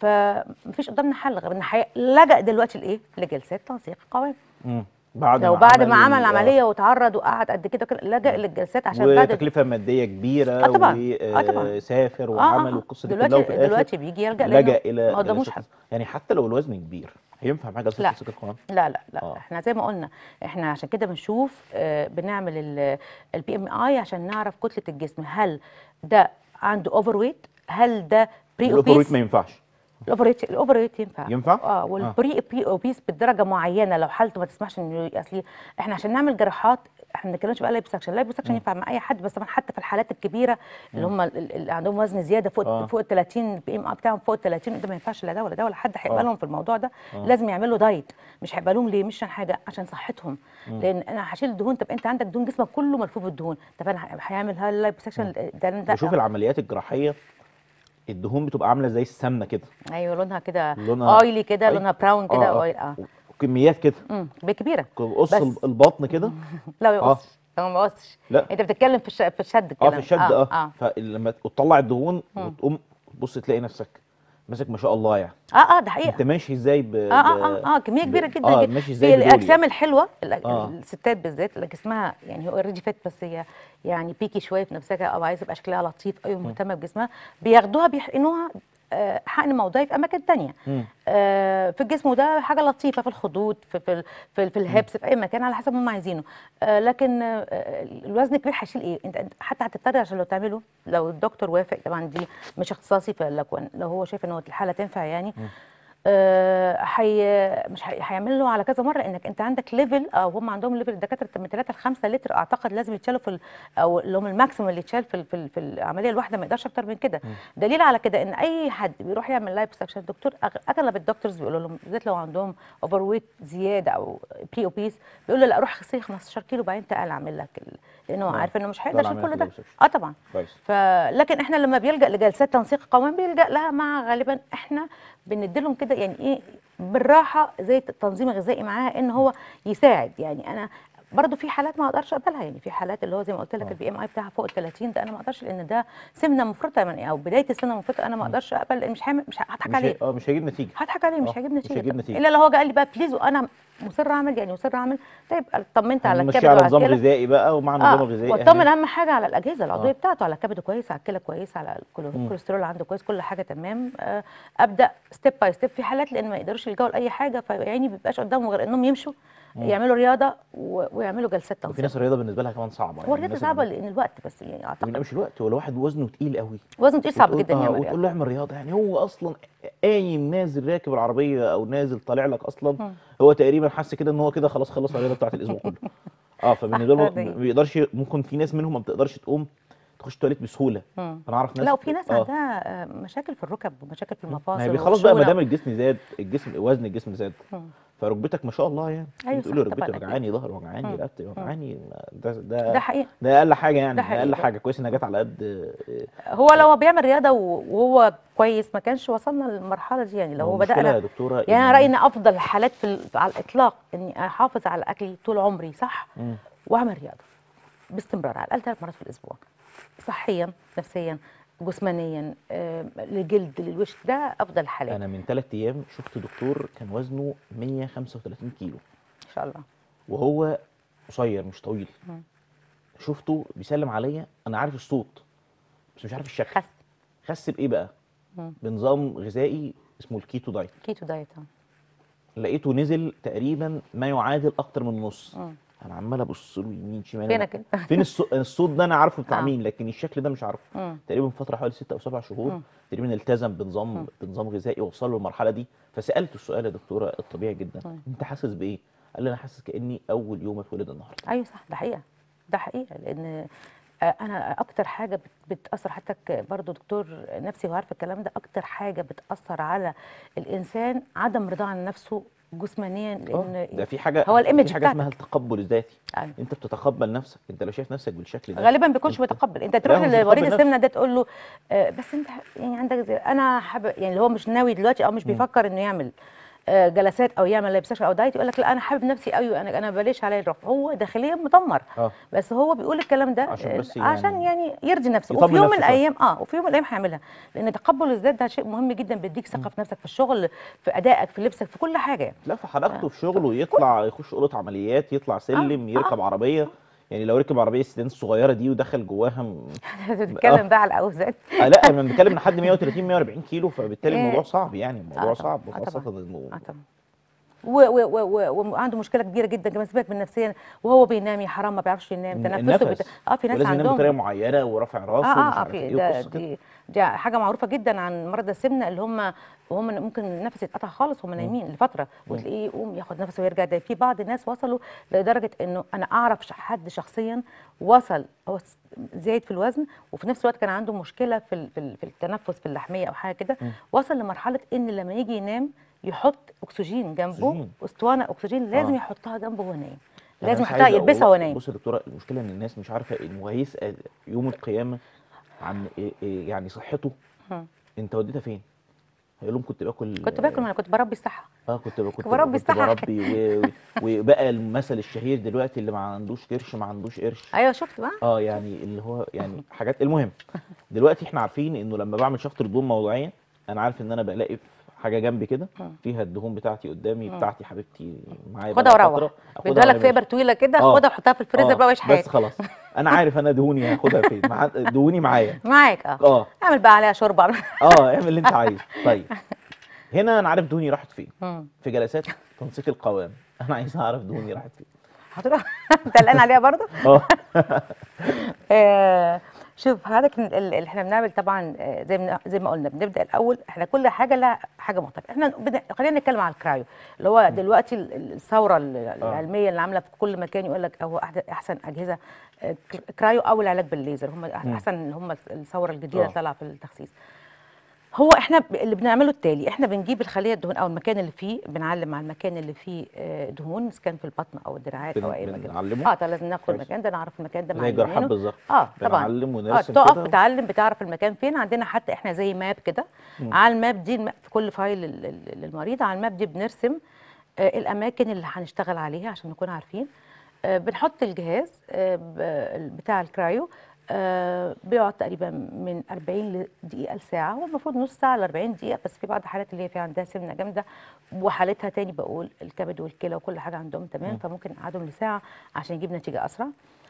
فمفيش قدامنا حل غير ان حي- لجأ دلوقتي لايه؟ لجلسات تنسيق قوام
مم. بعد
لو بعد ما عمل
ال-
عمليه وتعرض وقعد قد كده كده لجأ للجلسات عشان بعد
وتكلفه ماديه كبيره
آه طبعاً. آه طبعاً.
وسافر
آه،
وعمل
آه.
والقصه دي كلها
دلوقتي
وفي الآخر
دلوقتي بيجي يلجأ
لجأ
لأنه
الى
ما قداموش
جلسات
حل
يعني حتى لو الوزن كبير هينفع معاه جلسات
لا.
تنسيق القوام
لا لا لا
آه.
احنا زي ما قلنا احنا عشان كده بنشوف آه، بنعمل البي ام اي عشان نعرف كتله الجسم هل ده عنده اوفر ويت هل ده بري
الاوبرويت
اوبيس
ما ينفعش
الاوفر ويت الاوفر ويت ينفع
ينفع؟
اه والبري بري اوبيس بدرجه معينه لو حالته ما تسمحش انه اصلي احنا عشان نعمل جراحات احنا ما بنتكلمش بقى لايب سكشن لايب سكشن ينفع مع اي حد بس طبعا حتى في الحالات الكبيره اللي هم ال- ال- اللي عندهم وزن زياده فوق
آه.
فوق ال 30 بي ام بتاعهم فوق ال 30 ده ما ينفعش لا ده ولا ده ولا حد
آه.
هيقبلهم في الموضوع ده
آه.
لازم يعملوا دايت مش هيقبلوهم ليه مش عشان حاجه عشان صحتهم لان انا هشيل دهون طب انت عندك دهون جسمك كله ملفوف بالدهون طب انا ه- هيعمل هاي سكشن ده ده
بشوف العمليات الجراحيه الدهون بتبقى عامله زي السمنه كده
ايوه لونها كده
لونها-
اويلي كده
أي-
لونها براون كده
آه، آه.
اويل اه
وكميات كده
امم كبيره
قص
بس.
البطن كده
لا ما
آه.
يقصش هو ما يقصش
لا.
انت بتتكلم في الش... في الشد
اه
الكلام
في الشد اه,
اه
فلما تطلع الدهون وتقوم تبص تلاقي نفسك ماسك ما شاء الله يعني
اه اه ده حقيقه
انت ماشي ازاي ب
اه اه اه, آه كميه
ب-
كبيره جدا
اه
جدا
ماشي ازاي
في
بدول
الاجسام
يعني.
الحلوه الأج-
آه.
الستات بالذات اللي جسمها يعني هو اوريدي فات بس هي يعني بيكي شويه في نفسها او عايزه يبقى شكلها لطيف قوي ومهتمه بجسمها بياخدوها بيحقنوها آه، حقن موضعي في اماكن تانية
مم.
آه، في الجسم وده حاجه لطيفه في الخدود في في ال- في, ال- في الهبس في اي مكان على حسب ما هم عايزينه آه، لكن آه، الوزن كبير هيشيل ايه انت أنت حتى هتضطر عشان لو تعمله لو الدكتور وافق طبعا دي مش اختصاصي فلو لو هو شايف ان هو الحاله تنفع يعني آه، حي مش هي- هيعمل له على كذا مره انك انت عندك ليفل او هم عندهم ليفل الدكاتره من 3 ل 5 لتر اعتقد لازم يتشالوا في ال- او اللي هم الماكسيمم اللي يتشال في ال- في, ال- في العمليه الواحده ما يقدرش اكتر من كده دليل على كده ان اي حد بيروح يعمل لايف سكشن الدكتور أغ- اغلب الدكتورز بيقولوا لهم بالذات لو عندهم اوفر ويت زياده او بي او بيس بيقول له لا روح خسي 15 كيلو بعدين تعال اعمل لك ال- لانه
نعم.
عارف انه مش
ده
هيقدر يشيل
العمليات
كل ده
اللي بيوصفش.
اه طبعا
كويس
ف لكن احنا لما بيلجا لجلسات تنسيق قوام بيلجا لها مع غالبا احنا بنديلهم كده يعني ايه بالراحه زي التنظيم الغذائي معاها ان هو يساعد يعني انا برضه في حالات ما اقدرش اقبلها يعني في حالات اللي هو زي ما قلت لك
آه.
البي ام اي بتاعها فوق ال 30 ده انا ما اقدرش لان ده سمنه مفرطه من او بدايه السمنه المفرطه انا ما اقدرش اقبل لان مش هعمل مش هضحك
مش
عليه
هي... اه مش هيجيب نتيجه
هضحك عليه مش
آه،
هيجيب
مش
نتيجه
هيجيب
طب
نتيجة.
الا لو هو جه قال لي بقى بليز وانا مصر اعمل يعني مصر اعمل طيب طمنت على
هنمشي
الكبد
على
وعلى
نظام
الكلى
غذائي بقى ومع نظام
اه
الغذائي
واطمن
إحنا-
اهم حاجه على الاجهزه العضويه
آه.
بتاعته على كبده كويس على الكلى كويس على الكولو- الكوليسترول عنده كويس كل حاجه تمام آه ابدا ستيب باي ستيب في حالات لان ما يقدروش يلجأوا لاي حاجه فيعني ما بيبقاش قدامهم غير انهم يمشوا يعملوا رياضه و... ويعملوا جلسات
وفي
تنسيق
ناس الرياضه بالنسبه لها كمان صعبه
هو الرياضه
الناس
صعبه
اللي
لان الوقت بس يعني
ما
اعتقد
بينامش الوقت ولا واحد وزنه تقيل قوي
وزنه تقيل صعب
وتقول-
جدا
آه،
يعمل
وتقول
رياضه
له اعمل رياضه يعني هو اصلا قايم نازل راكب العربيه او نازل طالع لك اصلا هو تقريبا حس كده ان هو كده خلاص خلص الرياضه بتاعت الاسبوع كله اه فبالنسبه له
صح، ده
ما بيقدرش ممكن في ناس منهم ما بتقدرش تقوم تخش تواليت بسهوله
مم.
انا اعرف ناس
لا وفي ناس
آه.
عندها آه، مشاكل في الركب ومشاكل في المفاصل
ما هي خلاص بقى ما
والشونة.
دام الجسم زاد الجسم وزن الجسم زاد
مم.
فركبتك ما شاء الله يعني
أيوة
تقول لي
صح، طبعاً
ركبتي
أكيد.
وجعاني ظهري وجعاني
مم.
رقبتي وجعاني ده ده
ده حقيقي
ده اقل حاجه يعني
ده
ده اقل
حقيقي.
حاجه كويس انها جت على قد آه،
هو لو بيعمل رياضه وهو كويس ما كانش وصلنا للمرحله دي يعني لو هو
المشكلة
بدانا
يا دكتوره
يعني انا
إن-
رايي ان افضل الحالات في ال- على الاطلاق اني احافظ على اكلي طول عمري صح
مم.
واعمل رياضه باستمرار على الاقل ثلاث مرات في الاسبوع صحيا نفسيا جسمانيا آه، للجلد للوش ده افضل الحالات
انا من ثلاث ايام شفت دكتور كان وزنه 135 كيلو
ان شاء الله
وهو قصير مش طويل
مم.
شفته بيسلم عليا انا عارف الصوت بس مش عارف الشكل
خس
خس بايه بقى
مم.
بنظام غذائي اسمه الكيتو دايت
كيتو دايت آه.
لقيته نزل تقريبا ما يعادل اكتر من نص
مم.
انا عمال ابص له يمين شمال
فينك انت
فين الصوت الصوت ده انا عارفه بتاع
آه.
مين لكن الشكل ده مش عارفه
مم.
تقريبا في فتره حوالي ستة او سبع شهور
مم.
تقريبا التزم بنظام بنظام غذائي وصل له المرحله دي فسالته السؤال يا دكتوره الطبيعي جدا
مم.
انت حاسس بايه؟ قال لي انا حاسس كاني اول يوم اتولد النهارده
ايوه صح ده حقيقه ده حقيقه لان آه، انا اكتر حاجه بت- بتاثر حتى ك- برضو دكتور نفسي وعارف الكلام ده اكتر حاجه بتاثر على الانسان عدم رضاه عن نفسه جسمانيا
اه
لان
ده في حاجه
هو الإيمج
في حاجه
بتاعتك.
اسمها التقبل الذاتي
أيوة.
انت بتتقبل نفسك انت لو شايف نفسك بالشكل ده
غالبا بيكونش
أنت-
بيتقبل انت تروح
هو مش
لمريض
بيتقبل
السمنه ده تقول له آه، بس انت يعني عندك زي انا حابب يعني اللي هو مش ناوي دلوقتي او مش بيفكر انه يعمل آه، جلسات او يعمل لايف سيشن او دايت يقول لك لا انا حابب نفسي قوي انا انا بلاش عليا الرفع هو داخليا مدمر
اه
بس هو بيقول الكلام ده
عشان
آه،
بس
عشان
يعني
يعني يرضي نفسه
يطمن
وفي يوم من
نفسه شوية.
الايام اه وفي يوم من الايام هيعملها لان تقبل الذات ده شيء مهم جدا بيديك ثقه في نفسك في الشغل في ادائك في لبسك في كل حاجه يعني
لا في حلقته في شغله يطلع يخش اوضه عمليات يطلع سلم يركب عربيه يعني لو ركب عربيه السيدان الصغيره دي ودخل جواها م...
بتتكلم بقى على الاوزان
آه لا انا بنتكلم ان حد 130 140 كيلو فبالتالي
إيه.
الموضوع صعب يعني الموضوع
آه
صعب
طبعاً. آه
خاصه
طبعاً.
إنه
اه طبعا و- و- و- و- وعنده مشكله كبيره جدا كمان سيبك من نفسيا وهو بينام يا حرام ما بيعرفش ينام تنفسه
النفس
بت... اه في ناس
ولازم ينام
عندهم
بطريقه معينه ورافع راسه
اه
ومش
اه اه
عارف
في
ايه
ده
وقصه كده
دي, دي حاجه معروفه جدا عن مرضى السمنه اللي هم وهم ممكن النفس يتقطع خالص وهم نايمين لفتره وتلاقيه يقوم ياخد نفسه ويرجع ده في بعض الناس وصلوا لدرجه انه انا اعرف ش- حد شخصيا وصل هو س- زايد في الوزن وفي نفس الوقت كان عنده مشكله في ال- في ال- في التنفس في اللحميه او حاجه كده وصل لمرحله ان لما يجي ينام يحط اكسجين جنبه
أكسجين.
اسطوانه اكسجين لازم
آه.
يحطها جنبه وهو نايم
أنا
لازم
بس
يحطها
عايز
يلبسها
أقول-
وهو نايم
بص يا دكتوره المشكله ان الناس مش عارفه انه هيسال يوم القيامه عن إيه إيه يعني صحته
مم.
انت وديتها فين؟ هيقول لهم كنت باكل
كنت باكل ما انا كنت بربي الصحه
اه كنت ب- كنت
بربي
كنت
الصحة.
بربي و... و- وبقى المثل الشهير دلوقتي اللي ما عندوش قرش ما عندوش قرش
ايوه شفت بقى
اه يعني اللي هو يعني حاجات المهم دلوقتي احنا عارفين انه لما بعمل شفط دهون موضعيه انا عارف ان انا بلاقي في حاجه جنبي كده فيها الدهون بتاعتي قدامي بتاعتي حبيبتي معايا
خدها
بقالها
وروح
فترة، أخدها
بيديها لك
وأنا
في
ماشي.
ابر طويله كده
آه.
خدها وحطها في الفريزر
آه،
بقى وعيش
بس
حياتك
خلاص انا عارف انا دهوني هاخدها فين مع دهوني معايا
معاك اه
اه
اعمل بقى عليها شوربه اعمل
اه اعمل اللي انت عايزه طيب هنا انا عارف دهوني راحت فين
مم.
في جلسات تنسيق القوام انا عايز اعرف دهوني راحت فين
هتروح انت قلقان عليها برضه
اه
آه، شوف حضرتك ال- ال- اللي احنا بنعمل طبعا آه، زي ما زي ما قلنا بنبدا الاول احنا كل حاجه لها حاجه مختلفه احنا بن- خلينا نتكلم على الكرايو اللي هو دلوقتي ال- ال- الثوره ال- العلميه اللي عامله في كل مكان يقول لك هو أحد- احسن اجهزه آه، ك- كرايو او العلاج بالليزر هم احسن اللي هم الثوره الجديده
آه.
اللي طالعه في التخسيس هو احنا ب- اللي بنعمله التالي احنا بنجيب الخليه الدهون او المكان اللي فيه بنعلم على المكان اللي فيه آه، دهون اذا كان في البطن او الدراعات او
بن-
اي مكان
بنعلمه؟
اه طب لازم ناخد
كويس.
المكان ده نعرف المكان ده
زي الجراحات
معلمينه.
بالظبط.
اه طبعا
بنعلم
اه
ونرسم
تقف
كده.
بتعلم بتعرف المكان فين عندنا حتى احنا زي ماب كده على الماب دي الم- في كل فايل لل- لل- للمريض على الماب دي بنرسم آه الاماكن اللي هنشتغل عليها عشان نكون عارفين آه بنحط الجهاز آه ب- بتاع الكرايو آه بيقعد تقريبا من 40 دقيقة لساعة هو المفروض نص ساعة ل 40 دقيقة بس في بعض الحالات اللي هي في عندها سمنة جامدة وحالتها تاني بقول الكبد والكلى وكل حاجة عندهم تمام فممكن نقعدهم لساعة عشان يجيب نتيجة أسرع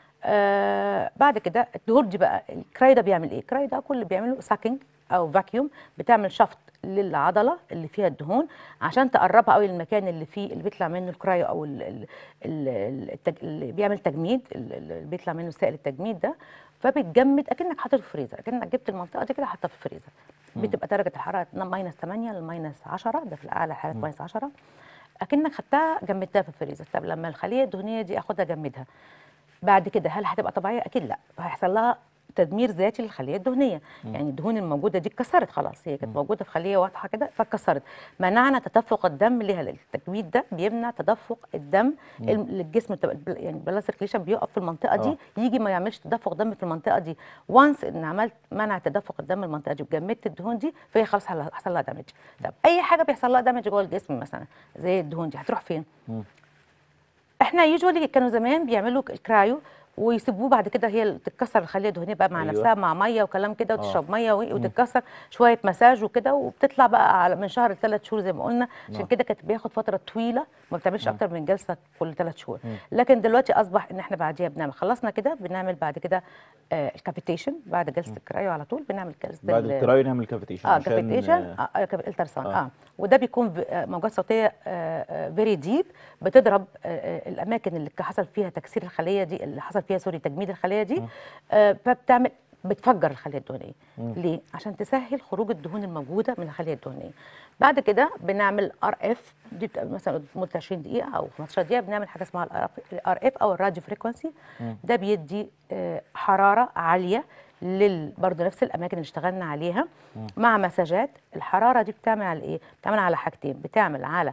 آه بعد كده الدهور دي بقى الكراي ده بيعمل ايه؟ الكراي ده كل اللي بيعمله ساكينج او فاكيوم بتعمل شفط للعضله اللي فيها الدهون عشان تقربها قوي للمكان اللي فيه اللي بيطلع منه الكرايو او ال ال ال التج... اللي بيعمل تجميد ال- ال- اللي بيطلع منه سائل التجميد ده فبتجمد اكنك حاطه في الفريزر اكنك جبت المنطقه دي كده حاطها في الفريزر بتبقى درجه الحراره ماينس 8 لماينس 10 ده في الاعلى حالات ماينس 10 اكنك خدتها جمدتها في الفريزر طب لما الخليه الدهنيه دي اخدها اجمدها بعد كده هل هتبقى طبيعيه اكيد لا هيحصل لها تدمير ذاتي للخليه الدهنيه يعني الدهون الموجوده دي اتكسرت خلاص هي كانت موجوده في خليه واضحه كده فاتكسرت منعنا تدفق الدم ليها التجميد ده بيمنع تدفق الدم الم- للجسم تبقى البل- يعني البلاد سيركيليشن بيقف في المنطقه دي يجي ما يعملش تدفق دم في المنطقه دي وانس ان عملت منع تدفق الدم المنطقه دي وجمدت الدهون دي فهي خلاص هل- حصل لها دامج طب اي حاجه بيحصل لها دامج جوه الجسم مثلا زي الدهون دي هتروح فين احنا يوجوالي كانوا زمان بيعملوا الكرايو ويسيبوه بعد كده هي اللي تتكسر الخليه الدهنيه بقى مع
أيوة.
أيوة. نفسها مع ميه وكلام كده وتشرب ميه و- وتتكسر شويه مساج وكده وبتطلع بقى على من شهر لثلاث شهور زي ما قلنا عشان كده كانت بياخد فتره طويله ما بتعملش اكتر من جلسه كل ثلاث شهور لكن دلوقتي اصبح ان احنا بعديها بنعمل خلصنا كده بنعمل بعد كده آه الكافيتيشن بعد جلسه الكرايو على طول بنعمل جلسه
بعد
ال-
الكرايو نعمل كافيتيشن
اه
عشان
كافيتيشن
آه،
اه كاف- الترسان
آه.
اه, وده بيكون ب- آه، موجات صوتيه فيري ديب بتضرب آه، آه، الاماكن اللي حصل فيها تكسير الخليه دي اللي حصل فيها سوري تجميد الخليه دي آه، فبتعمل بتفجر الخليه الدهنيه ليه عشان تسهل خروج الدهون الموجوده من الخليه الدهنيه بعد كده بنعمل ار اف دي بتبقى مثلا مده 20 دقيقه او 15 دقيقه بنعمل حاجه اسمها الار اف او الراديو فريكونسي ده بيدي آه، حراره عاليه لل برضه نفس الاماكن اللي اشتغلنا عليها مع مساجات الحراره دي بتعمل على ايه بتعمل على حاجتين بتعمل على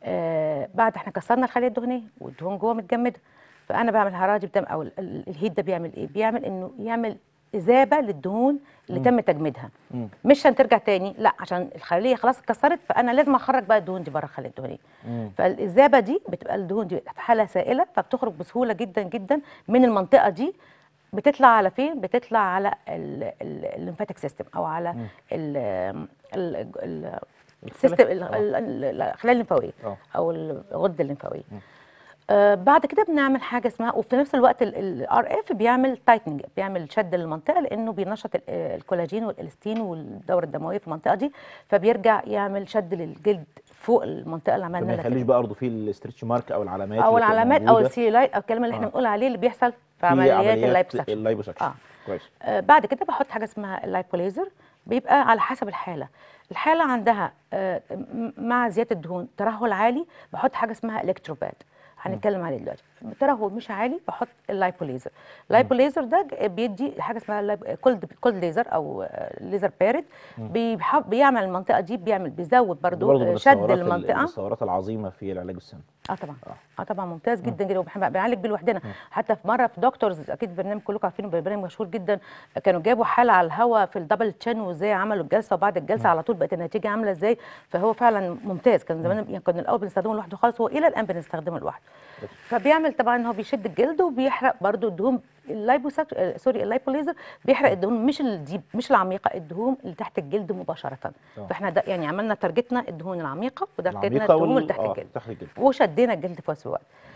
آه بعد احنا كسرنا الخليه الدهنيه والدهون جوه متجمده فانا بعمل الحراره دي بتعمل او ال- ال- الهيت ده بيعمل ايه بيعمل انه يعمل اذابه للدهون اللي تم تجميدها مش عشان ترجع تاني لا عشان الخليه خلاص اتكسرت فانا لازم اخرج بقى الدهون دي بره الخليه الدهنيه فالاذابه دي بتبقى الدهون دي في حاله سائله فبتخرج بسهوله جدا جدا من المنطقه دي بتطلع على فين بتطلع على الليمفاتيك سيستم او على ال ال ال السيستم ال- ال- ال- الخلايا الليمفاويه
آه.
او الغده الليمفاويه آه بعد كده بنعمل حاجه اسمها وفي نفس الوقت الار اف بيعمل تايتنج بيعمل شد للمنطقه لانه بينشط ال- آه، الكولاجين والالاستين والدوره الدمويه في المنطقه دي فبيرجع يعمل شد للجلد فوق المنطقه اللي عملنا
فما
لها
يخليش
كده.
برضه في الاسترتش مارك او العلامات
او
اللي بتبقى
العلامات او
موجودة
السيلايت او الكلمه اللي احنا
آه.
بنقول عليه اللي بيحصل في
في
عمليات اللايبوسكشن
اللايبوسكشن
آه.
كويس
آه، بعد كده بحط حاجه اسمها اللايبوليزر بيبقى على حسب الحاله الحاله عندها آه، م- مع زياده الدهون ترهل عالي بحط حاجه اسمها الكتروبات هنتكلم عليه دلوقتي ترهل مش عالي بحط اللايبوليزر اللايبوليزر ده ج- بيدي حاجه اسمها اللايب- كولد كولد ليزر او آه، ليزر بارد بيحب بيعمل المنطقه دي بيعمل بيزود برضو,
برضه من
آه، شد
الثورات ال-
المنطقه
الثورات العظيمه في العلاج السن
اه طبعا اه طبعا ممتاز جدا جدا وبنحب- بنعالج بيه لوحدنا حتى في مره في دكتورز اكيد برنامج كلكم عارفينه برنامج مشهور جدا كانوا جابوا حاله على الهواء في الدبل تشين وازاي عملوا الجلسه وبعد الجلسه على طول بقت النتيجه عامله ازاي فهو فعلا ممتاز كان زمان يعني كنا الاول بنستخدمه لوحده خالص هو الى الان بنستخدمه لوحده فبيعمل طبعا هو بيشد الجلد وبيحرق برضو الدهون اللايبوساك آه، سوري اللايبوليزر بيحرق الدهون مش الديب مش العميقه الدهون اللي تحت الجلد مباشره
آه.
فاحنا ده يعني عملنا تارجتنا الدهون العميقه وتارجتنا
العميقه
الدهون
وال-
اللي تحت
آه،
الجلد
تحت الجلد
وشدينا الجلد في نفس الوقت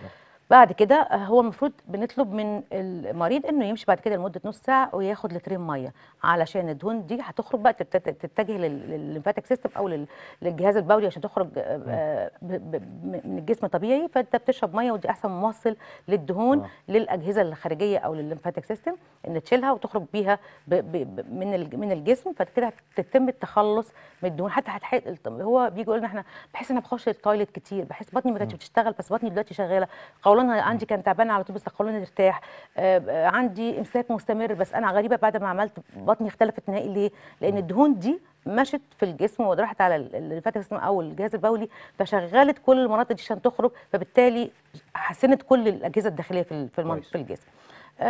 بعد كده آه، هو المفروض بنطلب من المريض انه يمشي بعد كده لمده نص ساعه وياخد لترين ميه علشان الدهون دي هتخرج بقى تت- تتجه لل- للليمفاتيك سيستم او لل- للجهاز البولي عشان تخرج آه، آه، ب- ب- من الجسم طبيعي فانت بتشرب ميه ودي احسن موصل للدهون
آه.
للاجهزه الخارجيه او للليمفاتيك سيستم ان تشيلها وتخرج بيها ب ب ب من الج- من الجسم فكده هتتم التخلص من الدهون حتى هتح... هو بيجي يقول لنا احنا بحس ان انا بخش التويليت كتير بحس بطني ما كانتش بتشتغل بس بطني دلوقتي شغاله قولونها عندي كان تعبان على طول بس قولونها ترتاح آه، آه، عندي امساك مستمر بس انا غريبه بعد ما عملت بطني اختلفت نهائي ليه؟ لان الدهون دي مشت في الجسم وراحت على ال- الليمفاتيك سيستم او الجهاز البولي فشغلت كل المناطق دي عشان تخرج فبالتالي حسنت كل الاجهزه الداخليه في ال- في المن-
كويس.
في الجسم. آه،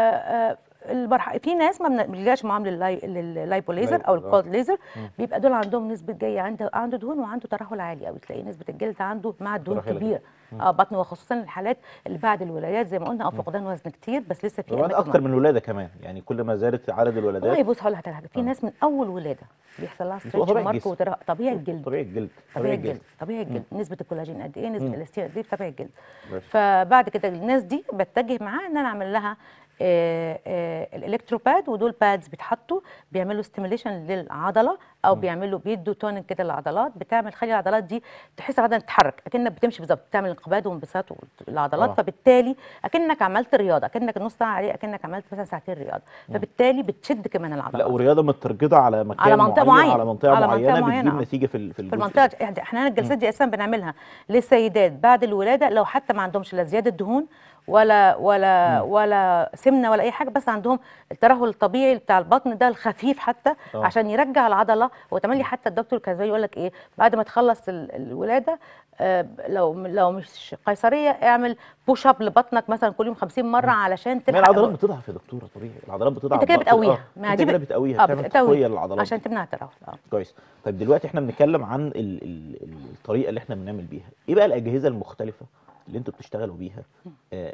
آه، المرحله في ناس ما بنلجاش معاهم لللاي- لللايبوليزر او
لايبو- آه.
الكولد ليزر بيبقى دول عندهم نسبه جايه عنده عنده دهون وعنده ترهل عالي قوي تلاقي نسبه الجلد عنده مع الدهون
ترهلة
كبيره اه بطن وخصوصا الحالات اللي بعد الولادات زي ما قلنا او فقدان وزن كتير بس لسه في
الولاد
أماكن
اكتر من الولاده كمان يعني كل ما زادت عدد
والله
الولادات
بص هقول لك على حاجه في ناس من اول ولاده بيحصل لها
بتبقى
ستريتش
طبيعة
مارك
الجسم.
وترهل طبيعي الجلد
طبيعي الجلد
طبيعي الجلد طبيعي الجلد نسبه الكولاجين قد ايه نسبه
مم.
الاستين قد ايه في طبيعي الجلد
ماشي.
فبعد كده الناس دي بتجه معاها ان انا اعمل لها آه، آه، الالكتروباد ودول بادز بيتحطوا بيعملوا ستيميليشن للعضله او بيعملوا بيدوا تونينج كده للعضلات بتعمل خلي العضلات دي تحس العضله تتحرك اكنك بتمشي بالظبط بتعمل انقباض وانبساط العضلات
آه.
فبالتالي اكنك عملت رياضه اكنك نص ساعه عليه اكنك عملت مثلا ساعتين رياضه فبالتالي بتشد كمان العضلات
لا ورياضه متركزه على مكان
على منطقة
معين
معين.
على منطقه
على منطقة
معينه
معينة،
بتجيب
آه.
نتيجه في ال- في
في
الجزء
المنطقه دي يعني احنا الجلسات دي اساسا بنعملها للسيدات بعد الولاده لو حتى ما عندهمش لا زياده دهون ولا ولا ولا سمنه ولا اي حاجه بس عندهم الترهل الطبيعي بتاع البطن ده الخفيف حتى
آه.
عشان يرجع العضله وتملي حتى الدكتور كان يقول لك ايه بعد ما تخلص ال- الولاده آه، لو لو مش قيصريه اعمل بوش اب لبطنك مثلا كل يوم 50 مره علشان
ما
تلحق
العضلات بتضعف يا دكتوره طبيعي العضلات بتضعف
انت كده
بقى-
بتقويها
آه.
ما
انت
دي
كده
بت-
بتقويها
آه،
بتعمل
بتقوي
تقويه للعضلات
عشان تمنع الترهل اه
كويس طيب دلوقتي احنا بنتكلم عن ال ال ال الطريقه اللي احنا بنعمل بيها ايه بقى الاجهزه المختلفه اللي انتوا بتشتغلوا بيها آه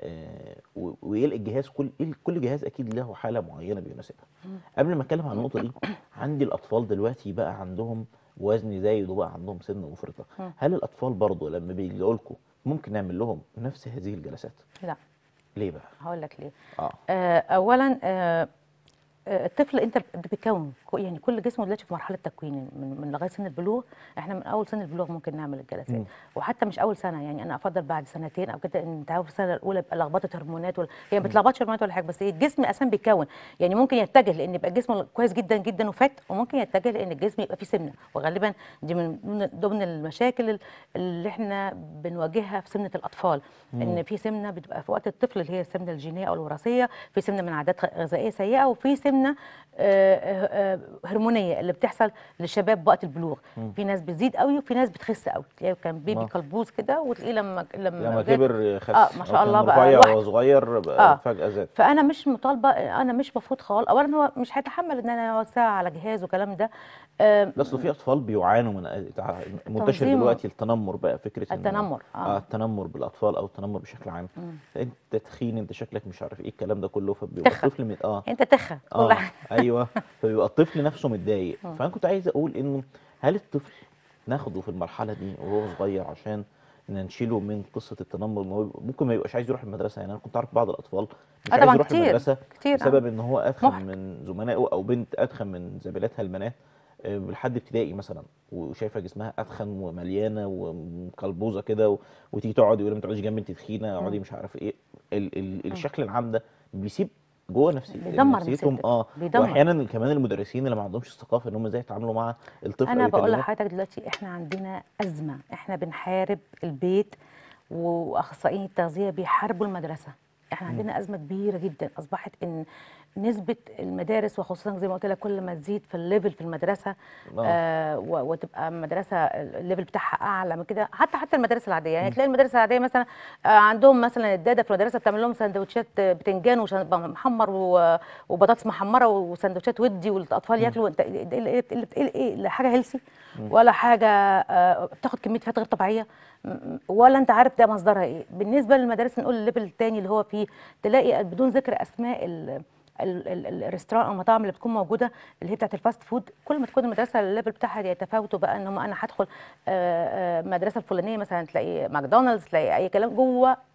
آه و- وايه الجهاز كل إيه كل جهاز اكيد له حاله معينه بيناسبها قبل ما اتكلم عن النقطه دي عندي الاطفال دلوقتي بقى عندهم وزن زايد وبقى عندهم سن مفرطه هل الاطفال برضه لما بيجوا لكم ممكن نعمل لهم نفس هذه الجلسات
لا
ليه بقى
هقول لك ليه
اه
آه، اولا آه، آه، الطفل انت بتكون كو- يعني كل جسمه دلوقتي في مرحله تكوين من من لغايه سن البلوغ احنا من اول سن البلوغ ممكن نعمل الجلسات
مم.
وحتى مش اول سنه يعني انا افضل بعد سنتين او كده ان انت عارف السنه الاولى يبقى لخبطه هرمونات ولا هي ما بتلخبطش هرمونات ولا حاجه بس هي الجسم اساسا بيكون يعني ممكن يتجه لان يبقى الجسم كويس جدا جدا وفات وممكن يتجه لان الجسم يبقى فيه سمنه وغالبا دي من ضمن- ضمن المشاكل اللي احنا بنواجهها في سمنه الاطفال ان في سمنه بتبقى في وقت الطفل اللي هي السمنه الجينيه او الوراثيه في سمنه من عادات غذائيه سيئه وفي سمنه آه، آه، آه، هرمونيه اللي بتحصل للشباب وقت البلوغ في ناس بتزيد قوي وفي ناس بتخس قوي تلاقيه كان بيبي
آه.
قلبوز كده وتلاقيه لما لما
لما
جاب-
كبر خس
آه، ما شاء
أو
الله
كان
بقى
رفيع
لوحده.
وهو صغير بقى
آه.
فجاه زاد
فانا مش مطالبه انا مش مفروض خالص اولا هو مش هيتحمل ان انا اقعد ساعه على جهاز والكلام ده آم،
لا اصل في اطفال بيعانوا من تع- منتشر
تنظيم-
دلوقتي التنمر بقى فكره إنه-
التنمر، آه.
اه التنمر بالاطفال او التنمر بشكل عام انت تخين انت شكلك مش عارف ايه الكلام ده كله فبيبقى
تخن.
الطفل من اه
انت تخن كل
اه
حاجه
ايوه فبيبقى الطفل نفسه متضايق فانا كنت عايز اقول انه هل الطفل ناخده في المرحله دي وهو صغير عشان إن نشيله من قصه التنمر إن هو ممكن ما يبقاش عايز يروح المدرسه يعني انا كنت عارف بعض الاطفال مش
آه
عايز
طبعاً
يروح
كتير،
المدرسه
كتير، آه.
بسبب ان هو اتخن
محبط.
من زملائه او بنت اتخن من زميلاتها البنات آه، لحد ابتدائي مثلا وشايفه جسمها اتخن ومليانه ومقلبوزه كده و- وتيجي تقعد يقول لها ما تقعديش جنبي انت تخينه اقعدي مش عارف ايه ال ال الشكل العام ده بيسيب جوه نفسي
بيدمر
نفسيتهم
نفسيتك.
اه
بيدمر.
واحيانا كمان المدرسين اللي ما عندهمش الثقافه ان هم ازاي يتعاملوا مع الطفل
انا
أو
بقول
يكلموه.
لحضرتك دلوقتي احنا عندنا ازمه احنا بنحارب البيت واخصائيين التغذيه بيحاربوا المدرسه احنا عندنا ازمه كبيره جدا اصبحت ان نسبه المدارس وخصوصا زي ما قلت لك كل ما تزيد في الليفل في المدرسه
آه.
آه و- وتبقى مدرسه الليفل بتاعها اعلى من كده حتى حتى المدارس العاديه يعني تلاقي المدارس العاديه مثلا آه عندهم مثلا الداده في المدرسه بتعمل لهم سندوتشات بتنجان ومحمر و- وبطاطس محمره وسندوتشات ودي والاطفال ياكلوا انت ايه ايه ايه ايه ايه حاجه هيلسي ولا حاجه آه بتاخد كميه فات غير طبيعيه م- ولا انت عارف ده مصدرها ايه بالنسبه للمدارس نقول الليفل الثاني اللي هو فيه تلاقي بدون ذكر اسماء ال ال- ال- ال- الريستوران او المطاعم اللي بتكون موجوده اللي هي بتاعت الفاست فود كل ما تكون المدرسه الليفل بتاعها يتفاوتوا بقى ان هم انا هدخل آه، آه، مدرسه الفلانيه مثلا تلاقي ماكدونالدز تلاقي اي كلام جوه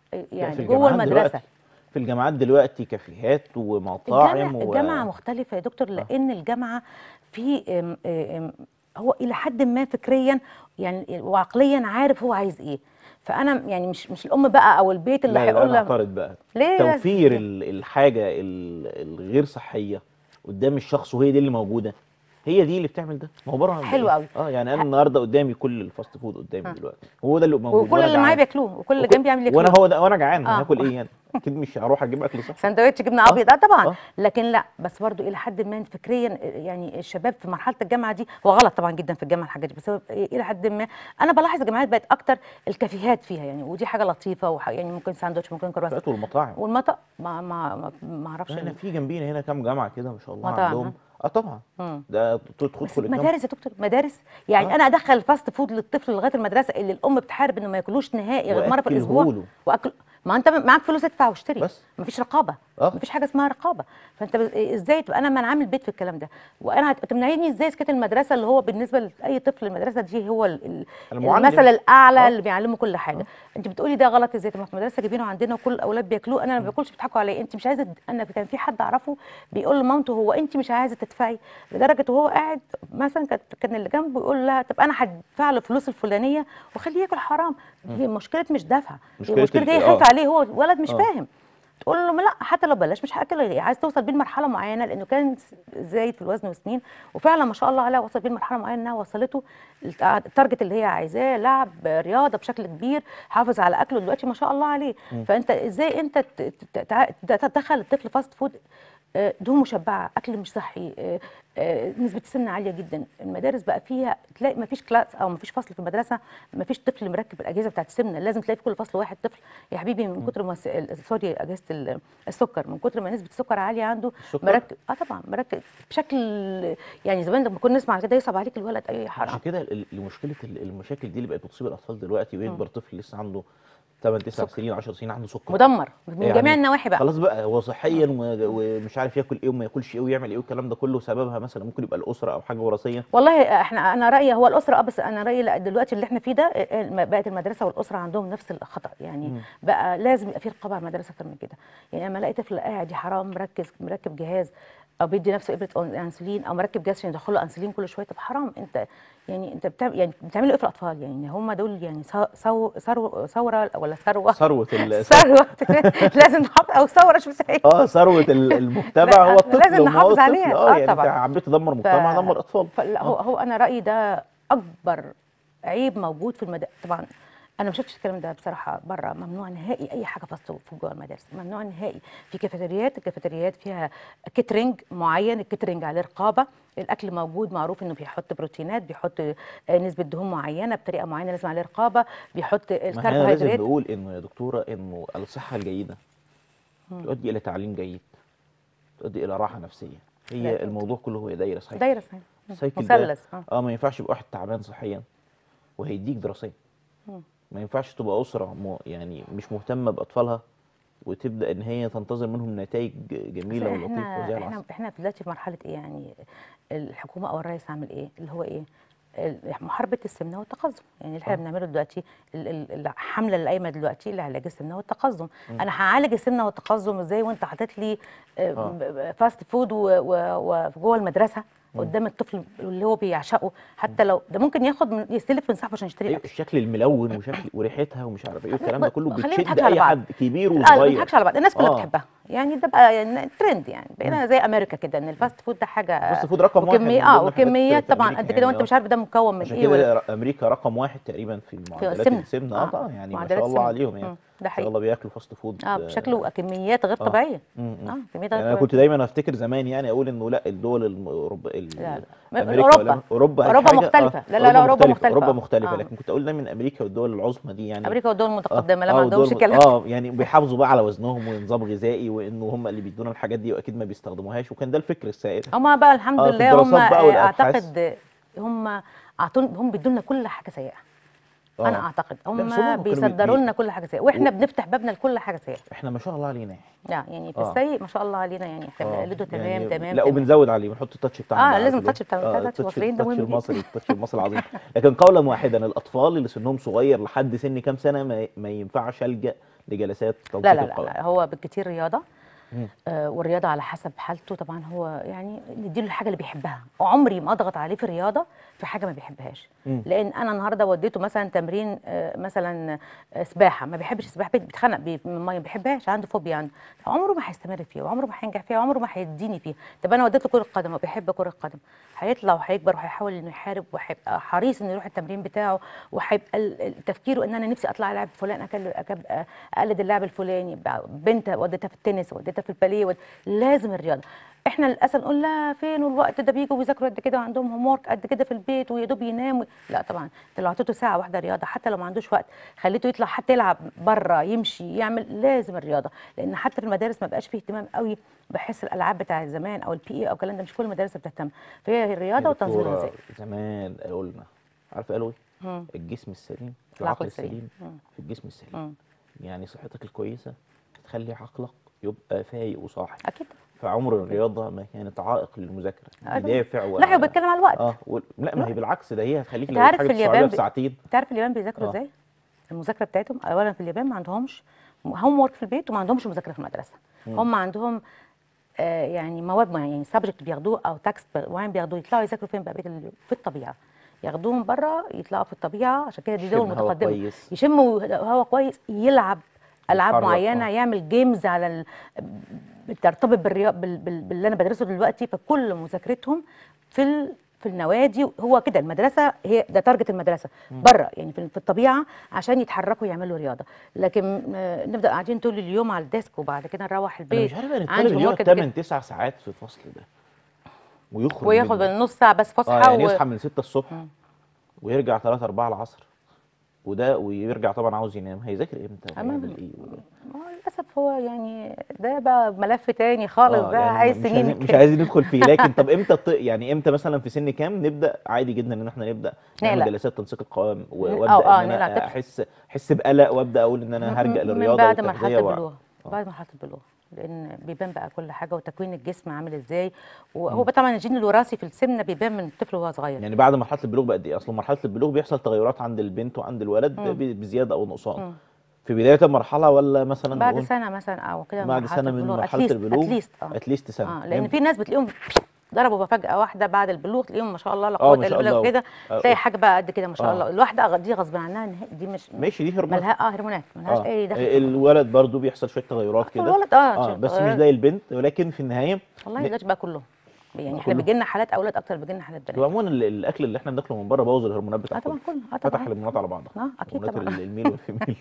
يعني
في
جوه
الجامعات
المدرسه
دلوقتي في الجامعات دلوقتي كافيهات ومطاعم
الجامعة,
و...
الجامعة مختلفة يا دكتور لأن الجامعة في أم- أم- هو إلى حد ما فكريا يعني وعقليا عارف هو عايز إيه فأنا يعني مش مش الأم بقى أو البيت اللي
لا لا
هيقول
انا
لها
اعترض بقى
ليه بس
توفير
كده؟
ال- الحاجه ال- الغير صحيه قدام الشخص وهي دي اللي موجوده هي دي اللي بتعمل ده ما هو بره
حلو
إيه؟
قوي.
اه يعني انا
ح-
النهارده قدامي كل الفاست فود قدامي
ها.
دلوقتي هو ده اللي موجود
وكل
وأنا
اللي معايا
جعان.
بياكلوه وكل اللي
وك-
جنبي يعمل
وانا
ياكلوه
هو ده وانا جعان
آه.
هاكل ايه يعني اكيد مش هروح اجيب اكل صح
سندوتش جبنه
آه.
ابيض اه طبعا
آه.
لكن لا بس برضو الى حد ما فكريا يعني الشباب في مرحله الجامعه دي هو غلط طبعا جدا في الجامعه الحاجات دي بس هو الى حد ما انا بلاحظ الجامعات بقت اكتر الكافيهات فيها يعني ودي حاجه لطيفه وح يعني ممكن ساندوتش ممكن كرواسون
الكافيهات والمطاعم
والمطا ما ما ما, ما اعرفش
هنا
ال-
في جنبينا هنا كام جامعه كده ما شاء الله
مطاعم،
عندهم اه طبعا
مم.
ده ت-
بس
تدخل الجامعه
مدارس يا دكتور مدارس يعني
آه.
انا ادخل الفاست فود للطفل لغايه المدرسه اللي الام بتحارب انه ما ياكلوش نهائي غير مره في الاسبوع
وأكلهوله.
واكل ما انت معاك فلوس ادفع واشتري
بس.
مفيش رقابه
آه.
مفيش حاجه اسمها رقابه فانت بز- ازاي تبقى انا منعمل بيت في الكلام ده وانا هت- تمنعيني ازاي سكت المدرسه اللي هو بالنسبه لاي طفل المدرسه دي هو ال- ال-
المعلم.
المثل الاعلى
آه.
اللي بيعلمه كل حاجه انت بتقولي ده غلط ازاي طب ما في المدرسه جايبينه عندنا وكل الاولاد بياكلوه انا ما باكلش بيضحكوا عليا انت مش عايزه انا كان في حد اعرفه بيقول لمامته هو انت مش عايزه تدفعي لدرجه وهو قاعد مثلا كانت- كان اللي جنبه يقول لها طب انا هدفع له الفلوس الفلانيه واخليه ياكل حرام هي مشكله مش دفع هي
مشكلة
مشكله
ال-
هي
آه.
خايفه عليه هو ولد مش
آه.
فاهم تقول له لا حتى لو بلاش مش هاكل إيه؟ عايز توصل بيه لمرحله معينه لانه كان زايد في الوزن وسنين وفعلا ما شاء الله عليها وصل بيه لمرحله معينه انها وصلته الت- التارجت اللي هي عايزاه لعب رياضه بشكل كبير حافظ على اكله دلوقتي ما شاء الله عليه فانت ازاي انت ت- ت- تع- تدخل الطفل فاست فود آه، دهون مشبعه اكل مش صحي آه، آه، نسبه السمنه عاليه جدا المدارس بقى فيها تلاقي ما فيش كلاس او ما فيش فصل في المدرسه ما فيش طفل مركب الاجهزه بتاعت السمنه لازم تلاقي في كل فصل واحد طفل يا حبيبي من كتر ما س- ال- سوري اجهزه ال- السكر من كتر ما نسبه السكر عاليه عنده
السكر؟
مركب اه طبعا مركب بشكل يعني زمان لما كنا نسمع كده يصعب عليك الولد اي
عشان
حرام
كده ال- المشكله ال- المشاكل دي اللي بقت بتصيب الاطفال دلوقتي ويكبر طفل لسه عنده 8 9
سكر.
سنين 10 سنين عنده سكر
مدمر من
يعني
جميع النواحي بقى
خلاص بقى هو صحيا و- ومش عارف ياكل ايه وما ياكلش ايه ويعمل ايه والكلام ده كله سببها مثلا ممكن يبقى الاسره او حاجه وراثيه
والله احنا انا رايي هو الاسره اه بس انا رايي لا دلوقتي اللي احنا فيه ده اه، اه، بقت المدرسه والاسره عندهم نفس الخطا يعني بقى لازم يبقى في رقابه على المدرسه اكتر من كده يعني لما الاقي طفل قاعد يا حرام مركز مركب جهاز او بيدي نفسه ابره انسولين او مركب جهاز عشان يدخله انسولين كل شويه طب حرام انت يعني انت بتعمل يعني بتعملوا ايه في الاطفال يعني هم دول يعني ثو- ثو- ثروه ثوره ولا ثروه
ثروه ال-
ثروه لازم نحط او ثوره شو ازاي
اه ثروه ال- المجتمع
لا،
هو الطفل
لازم
وما هو
نحافظ
الطفل.
عليها.
اه
آه
يعني
طبعا.
انت حبيت تدمر مجتمع دمر اطفال
فلا هو هو انا رايي ده اكبر عيب موجود في المدارس طبعا انا ما شفتش الكلام ده بصراحه بره ممنوع نهائي اي حاجه فاست فود جوه المدارس ممنوع نهائي في كافيتريات الكافيتريات فيها كاترينج معين الكاترينج عليه رقابه الاكل موجود معروف انه بيحط بروتينات بيحط آه، نسبه دهون معينه بطريقه معينه لازم عليه رقابه بيحط
ما احنا لازم
الكربوهيدرات
نقول انه يا دكتوره انه الصحه الجيده تؤدي الى تعليم جيد تؤدي الى راحه نفسيه
لا،
هي
لا.
الموضوع كله هو دايره صحيح
دايره صحيح
السايكل ده
مثلث اه
اه ما ينفعش يبقى واحد تعبان صحيا وهيديك دراسيا ما ينفعش تبقى اسره م... يعني مش مهتمه باطفالها وتبدا ان هي تنتظر منهم نتائج جميله
بس
ولطيفه
احنا
زي
احنا
العسل
احنا دلوقتي في مرحله ايه يعني الحكومه او الرئيس عامل ايه اللي هو ايه ال- محاربه السمنه والتقزم يعني اللي احنا
آه.
بنعمله دلوقتي ال- ال- الحمله اللي قايمه دلوقتي لعلاج السمنه والتقزم انا هعالج السمنه والتقزم ازاي وانت حاطط لي آه،
آه.
ب- ب- فاست فود و- و- وجوه المدرسه قدام الطفل اللي هو بيعشقه حتى لو ده ممكن ياخد من يستلف من صاحبه عشان يشتري
أيوة
اكل
الشكل الملون وشكل وريحتها ومش عارف ايه والكلام ده كله
خلينا
بتشد
نضحك على
اي
بعض.
حد كبير
اه ما
وصغير
بنضحكش على بعض الناس كلها
آه.
بتحبها يعني ده بقى يعني ترند يعني بقينا زي امريكا كده ان الفاست فود ده حاجه
فاست فود رقم واحد
وكمية
من
اه
ضمن الحاجات
وكميات
في
طبعا
أمريكا
قد كده
يعني،
وانت
آه.
مش عارف ده مكون من
عشان
ايه ولا
كده ر- امريكا رقم واحد تقريبا في معدلات
السمنة.
السمنه اه
آه،
طبعا يعني ما
معدلات
شاء الله
السمنة.
عليهم يعني
مم، ده
ما شاء
حقيقي.
الله بياكلوا فاست فود
اه بشكل وكميات غير
آه.
طبيعيه
مم، مم.
اه كميات
يعني
غير
انا كنت
طبيعيه
دايما افتكر زمان يعني اقول انه لا الدول الم- اوروبا ال-
لا لا
أمريكا
اوروبا
ولا- اوروبا أي
اوروبا
حاجة،
مختلفه
آه،
لا لا لا اوروبا مختلفه
اوروبا
آه.
مختلفه
آه.
لكن كنت اقول دايما امريكا والدول العظمى دي يعني
امريكا والدول
آه،
المتقدمه لا
آه،
ما عندهمش
والدول-
الكلام
اه يعني بيحافظوا بقى على وزنهم ونظام غذائي وانه هم اللي بيدونا الحاجات دي واكيد ما بيستخدموهاش وكان ده الفكر السائد
هما بقى الحمد
آه، في
لله هم
الدراسات بقى والأبحاث.
اعتقد هم اعطون هم بيدوا لنا كل حاجه سيئه انا
آه.
اعتقد
لا، بس هم
هم
كانوا
بيصدروا
بي-
لنا كل حاجه سيئه واحنا
و-
بنفتح بابنا لكل حاجه سيئه
احنا ما شاء الله علينا
لا يعني في
آه.
السيء ما شاء الله علينا يعني احنا
آه،
بنقلده تمام
يعني
تمام
لا
تمام.
وبنزود عليه بنحط التاتش بتاعنا
آه،
بقى
لازم
في ال-
التاتش بتاع-
آه،
التاتش المصريين ده
التاتش
مهم جدا.
المصري التاتش المصري العظيم لكن قولا واحدا الاطفال اللي سنهم صغير لحد سن كام سنه ما, ما ينفعش الجا لجلسات تنسيق
لا لا لا,
القوام
لا هو بالكتير رياضه
مم.
آه والرياضه على حسب حالته طبعا هو يعني نديله الحاجه اللي بيحبها عمري ما اضغط عليه في الرياضه في حاجه ما بيحبهاش
مم.
لان انا النهارده وديته مثلا تمرين آه مثلا آه سباحه ما بيحبش السباحه بيت- بيتخنق بي- من الميه ما بيحبهاش عنده فوبيا عنده عمره ما هيستمر فيها وعمره ما هينجح فيها وعمره ما هيديني فيها طب انا وديته كره قدم وبيحب كره القدم هيطلع وهيكبر وهيحاول انه يحارب وهيبقى حريص انه يروح التمرين بتاعه وهيبقى ال- ال- تفكيره ان انا نفسي اطلع العب فلان أكل- أكب- اقلد اللاعب الفلاني ب- بنت وديتها في التنس وديتها في الباليه ود- لازم الرياضه احنا للاسف نقول لا فين والوقت ده بيجوا بيذاكروا قد كده وعندهم هوم ورك قد كده في البيت ويا دوب يناموا لا طبعا انت لو اعطيته ساعه واحده رياضه حتى لو ما عندوش وقت خليته يطلع حتى يلعب بره يمشي يعمل لازم الرياضه لان حتى في المدارس ما بقاش فيه اهتمام قوي بحس الالعاب بتاع زمان او البي اي او الكلام ده مش كل المدارس بتهتم فهي الرياضه
يا
والتنظيم
دكتورة،
الغذائي
زمان قالوا لنا عارف قالوا ايه
مم.
الجسم السليم في
العقل
العقل
السليم.
السليم
مم.
في الجسم السليم
مم.
يعني صحتك الكويسه تخلي عقلك يبقى فايق وصاحي
اكيد
فعمر الرياضه ما كانت عائق للمذاكره
أيوة.
بدافع و...
لا هو بيتكلم على الوقت
اه و... لا ما هي بالعكس ده هي هتخليك
أنت
لو
عارف
حاجه
في
تشربيها
اليابان
في
ب-
ساعتين
انت عارف اليابان بيذاكروا
آه.
ازاي؟ المذاكره بتاعتهم اولا في اليابان ما عندهمش هوم ورك في البيت وما عندهمش مذاكره في المدرسه هم عندهم آه يعني مواد معينه يعني سبجكت بياخدوه او تاكست معين بياخدوه يطلعوا يذاكروا فين بقى بيت ال- في الطبيعه ياخدوهم بره يطلعوا في الطبيعه عشان كده دي دول
يشم هوا
متقدمه
كويس.
يشموا هوا كويس يلعب العاب
يتحرك،
معينه
آه.
يعمل جيمز على ال... بترتبط بالرياض بال... بال... باللي انا بدرسه دلوقتي فكل مذاكرتهم في ال... في النوادي هو كده المدرسه هي ده تارجت المدرسه بره يعني في في الطبيعه عشان يتحركوا يعملوا رياضه لكن آه، نفضل قاعدين طول اليوم على الديسك وبعد كده نروح
انا
البيت
مش عارف ان
عندي
الطالب اللي
homework
يقعد
قد كده.
8 9 ساعات في الفصل ده ويخرج
وياخد
منه.
نص ساعه بس فسحه
اه يعني
و...
يصحى من 6 الصبح ويرجع 3 4 العصر وده ويرجع طبعا عاوز ينام هيذاكر امتى
أمام.
هيعمل ايه
ما هو للاسف هو يعني ده بقى ملف تاني خالص
آه،
ده
يعني
عايز
مش
سنين
عايزين- مش
كده.
عايزين ندخل فيه لكن طب امتى الط- يعني امتى مثلا في سن كام نبدا عادي جدا ان احنا نبدا نعمل
نقلق.
جلسات تنسيق القوام و-
ن-
وابدا
آه، آه،
ان
نقلق.
انا احس احس بقلق وابدا اقول ان انا هرجع
من
للرياضه
بعد مرحله
والتغذيه و-
البلوغ بعد مرحله البلوغ لان بيبان بقى كل حاجه وتكوين الجسم عامل ازاي وهو طبعا الجين الوراثي في السمنه بيبان من الطفل وهو صغير
يعني بعد مرحله البلوغ بقد ايه اصلا مرحله البلوغ بيحصل تغيرات عند البنت وعند الولد ب- بزياده او نقصان في بدايه المرحله ولا مثلا
بعد
نقول
سنه مثلا او كده
بعد سنه من مرحله البلوغ
اتليست اه
اتليست سنه
اه لان
يعني
في ناس بتلاقيهم ضربوا فجأة واحدة بعد البلوغ تلاقيهم ما شاء الله لا
آه،
قوة
ما
الا
شاء
بالله
الله.
كده
آه،
تلاقي حاجة بقى قد كده ما شاء
آه.
الله الواحدة دي غصب عنها إن هي- دي مش
ماشي دي هرمونات
ملها اه هرمونات ملهاش
اه
اي دخل
الولد برضو بيحصل شويه تغيرات كده
الولد اه
اه
عشان
بس مش
تغيرات.
زي البنت ولكن في النهايه
والله
ن-
دلوقتي بقى كلهم يعني احنا
كله.
بيجي لنا حالات اولاد اكتر بيجي لنا حالات
هو
بنات
عموما ال- الاكل اللي احنا بناكله من بره بوظ الهرمونات
اه
بتاعت
طبعا
كله
كله اه
فتح
طبعا
الهرمونات على بعضها
اه اكيد
هرمونات
طبعا
ال- الميل والفيميل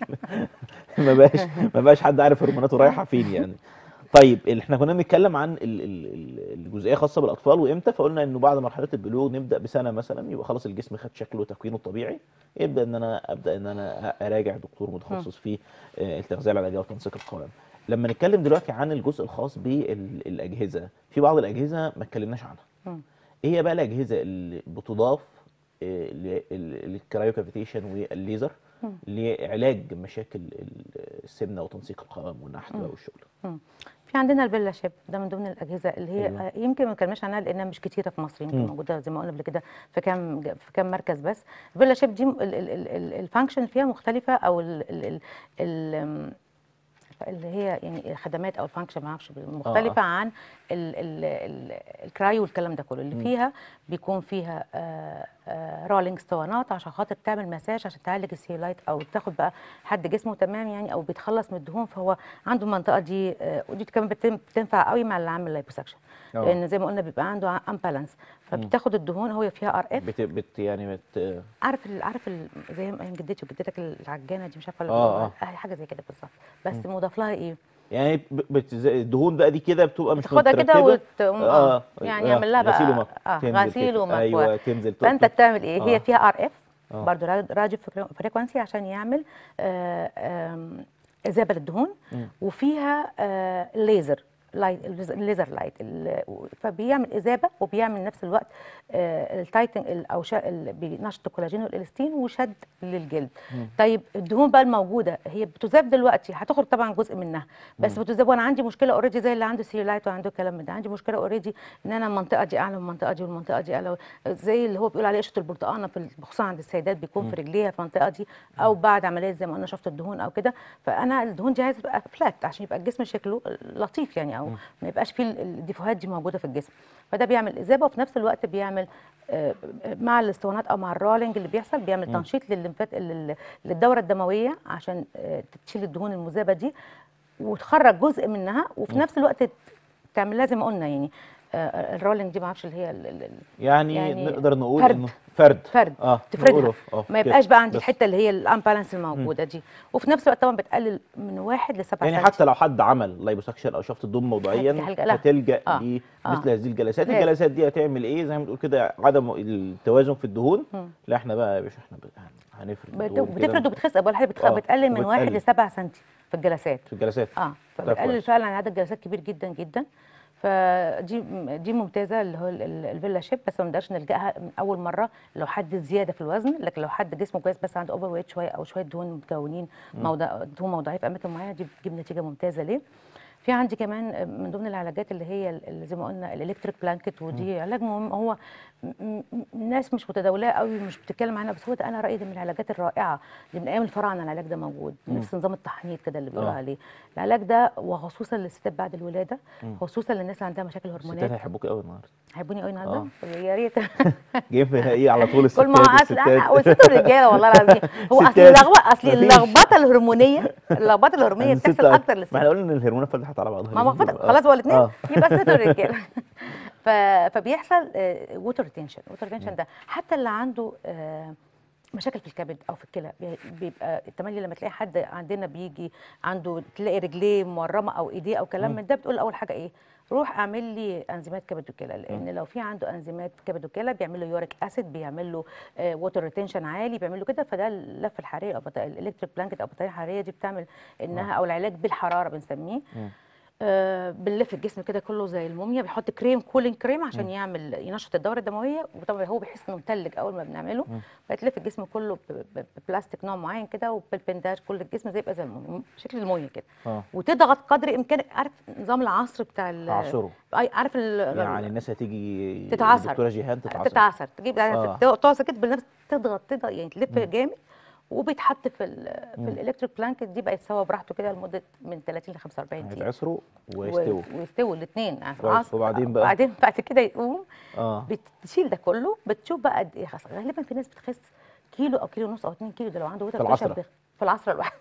ما بقاش ما بقاش حد عارف هرموناته رايحه فين يعني طيب ال- احنا كنا بنتكلم عن ال- ال- ال- الجزئيه خاصه بالاطفال وامتى فقلنا انه بعد مرحله البلوغ نبدا بسنه مثلا يبقى خلاص الجسم خد شكله وتكوينه الطبيعي يبدا ان انا ابدا ان انا اراجع دكتور متخصص في آه، التغذيه العلاجيه وتنسيق القوام لما نتكلم دلوقتي عن الجزء الخاص بالاجهزه في بعض الاجهزه ما اتكلمناش عنها
مم.
ايه هي بقى الاجهزه اللي بتضاف آه، ل- ال- للكرايوكافيتيشن والليزر لعلاج مشاكل ال- السمنه وتنسيق القوام والنحت بقى والشغل
مم. في عندنا البيلا شيب ده من ضمن الاجهزه اللي هي
أيوة.
أيوة. يمكن ما نتكلمش عنها لانها مش كتيره في مصر يمكن
مم.
موجوده زي ما قلنا قبل كده في كام في كام مركز بس البيلا شيب دي الفانكشن فيها مختلفه او ال ال ال ال اللي هي يعني الخدمات او الفانكشن ما اعرفش مختلفه عن ال ال ال الكرايو والكلام ده كله اللي فيها بيكون فيها آه آه رولينج اسطوانات عشان خاطر تعمل مساج عشان تعالج السيلايت او تاخد بقى حد جسمه تمام يعني او بيتخلص من الدهون فهو عنده المنطقه دي آه ودي كمان بتن- بتنفع قوي مع اللي عامل لايبوسكشن
آه.
لان زي ما قلنا بيبقى عنده امبالانس فبتاخد الدهون هو فيها ار اف
بت بت يعني بت
عارف ال عارف ال زي ما أيام جدتي وجدتك العجانه دي مش عارفه ولا
آه،
آه حاجه زي كده بالظبط بس مضاف لها ايه
يعني ب- بت زي- الدهون بقى دي كده بتبقى مش
تاخدها كده
مترتبة.
وت... اه يعني يعمل لها
غسيل
بقى
ومكوى.
اه
تنزل
غسيل
كده.
ومكوى
ايوه تنزل
فانت
تقطع.
بتعمل ايه
آه.
هي فيها ار اف
آه.
برضه راديو فريكونسي عشان يعمل آه، آم، اذابه للدهون وفيها آه، ليزر لايت الليزر لايت ال- فبيعمل اذابه وبيعمل نفس الوقت التايتن او شا- ال- بينشط الكولاجين والالستين وشد للجلد طيب الدهون بقى الموجوده هي بتذاب دلوقتي هتخرج طبعا جزء منها بس بتذاب وانا عندي مشكله اوريدي زي اللي عنده سيولايت وعنده الكلام من ده عندي مشكله اوريدي ان انا المنطقه دي اعلى من المنطقه دي والمنطقه دي اعلى زي اللي هو بيقول عليه قشره البرتقانه في ال- خصوصا عند السيدات بيكون في رجليها في المنطقه دي او بعد عمليه زي ما قلنا شفط الدهون او كده فانا الدهون دي عايزه تبقى فلات عشان يبقى الجسم شكله لطيف يعني او ما يبقاش فيه ال- الديفوهات دي موجوده في الجسم فده بيعمل اذابه وفي نفس الوقت بيعمل آه، مع الاسطوانات او مع الرولينج اللي بيحصل بيعمل تنشيط للليمفات لل- للدوره الدمويه عشان آه، تشيل الدهون المذابه دي وتخرج جزء منها وفي نفس الوقت تعمل لها زي ما قلنا يعني آه، الرولينج دي ما اعرفش اللي هي ال- ال- ال-
يعني,
يعني
نقدر نقول
فرد.
انه فرد
فرد
اه
تفردها
نقوله، آه،
ما
كده.
يبقاش بقى عندي
بس.
الحته اللي هي الامبالانس الموجوده دي وفي نفس الوقت طبعا بتقلل من واحد لسبعه
يعني
سنتي.
حتى لو حد عمل لايبوسكشن او شفط الدم موضعيا
هتلجأ لها.
هتلجا
آه،
لمثل
آه.
هذه الجلسات
لازم.
الجلسات دي هتعمل ايه زي ما بتقول كده عدم التوازن في الدهون لا احنا بقى يا باشا احنا بقى هن- هنفرد
بت-
الدهون كده
بتفرد وبتخس اول حاجه بتخ...
آه،
بتقلل من واحد
وبتقلل.
لسبعه سنتي في الجلسات
في الجلسات
اه
طيب
فبتقلل
كويس.
فعلا عدد جلسات كبير جدا جدا فدي دي ممتازه اللي هو ال- ال- الفيلا شيب بس ما نقدرش نلجاها من اول مره لو حد زياده في الوزن لكن لو حد جسمه كويس بس عنده اوفر ويت شويه او شويه دهون متكونين موضع دهون موضعيه في اماكن معينه دي بتجيب نتيجه ممتازه ليه في عندي كمان من ضمن العلاجات اللي هي ال- اللي زي ما قلنا الالكتريك بلانكت ودي علاج مهم هو م- م- الناس مش متداولاه قوي مش بتتكلم عنها بس هو ده انا رايي ده من العلاجات الرائعه دي من ايام الفراعنه العلاج ده موجود نفس نظام التحنيط كده اللي بيقولوا
آه.
عليه العلاج ده وخصوصا للستات بعد الولاده خصوصا للناس اللي عندها مشاكل
الستات
هرمونات
هيحبوك قوي النهارده
هيحبوني قوي النهارده
آه.
يا ريت
جايين في ايه على طول الستات
كل ما هو اصل
الستات.
انا والست والرجاله والله العظيم هو اصل
ستات.
اللخبطه اصل
مفيش.
اللخبطه الهرمونيه اللخبطه الهرمونيه
الست
بتحصل اكتر
ما
للست
احنا قلنا ان الهرمونات فتحت على بعضها
ما هو
اليومين
فتح-
دول.
خلاص هو الاثنين
آه.
يبقى الست والرجاله ف... فبيحصل ووتر ريتنشن ووتر ريتنشن ده حتى اللي عنده آه، مشاكل في الكبد او في الكلى بي- بيبقى التملي لما تلاقي حد عندنا بيجي عنده تلاقي رجليه مورمه او ايديه او كلام من ده بتقول اول حاجه ايه روح اعمل لي انزيمات كبد وكلى لان لو في عنده انزيمات كبد وكلى بيعمل له يوريك اسيد بيعمل له ووتر ريتنشن عالي بيعمل له كده فده اللف الحراري او بتا- الالكتريك بلانكت او البطاريه الحراريه دي بتعمل انها او العلاج بالحراره بنسميه آه، بنلف الجسم كده كله زي الموميا بيحط كريم كولينج كريم عشان يعمل ينشط الدوره الدمويه وطبعا هو بيحس انه متلج اول ما بنعمله بتلف الجسم كله ب- ب- ببلاستيك نوع معين كده وبالبنداج كل الجسم زي يبقى زي الموميا شكل الموميا كده
اه
وتضغط قدر امكانك عارف نظام العصر بتاع ال-
اعصره
أي- عارف ال-
يعني الناس هتيجي
تتعصر.
دكتوره جيهان تتعصر
تتعصر تجيب
آه.
تعصر كده بالنفس تضغط تضغط يعني تلف جامد وبيتحط في ال في الالكتريك بلانكت دي بقى يتسوى براحته كده لمده من 30 ل 45 دقيقه
هيتعصروا ويستووا
و- ويستووا الاثنين
كويس. وبعدين بقى؟
بعدين بعد كده يقوم
اه
بتشيل ده كله بتشوف بقى قد ايه خس غالبا في ناس بتخس كيلو او كيلو ونص او 2 كيلو ده لو عنده وتر
في العصرة.
في العصره الواحده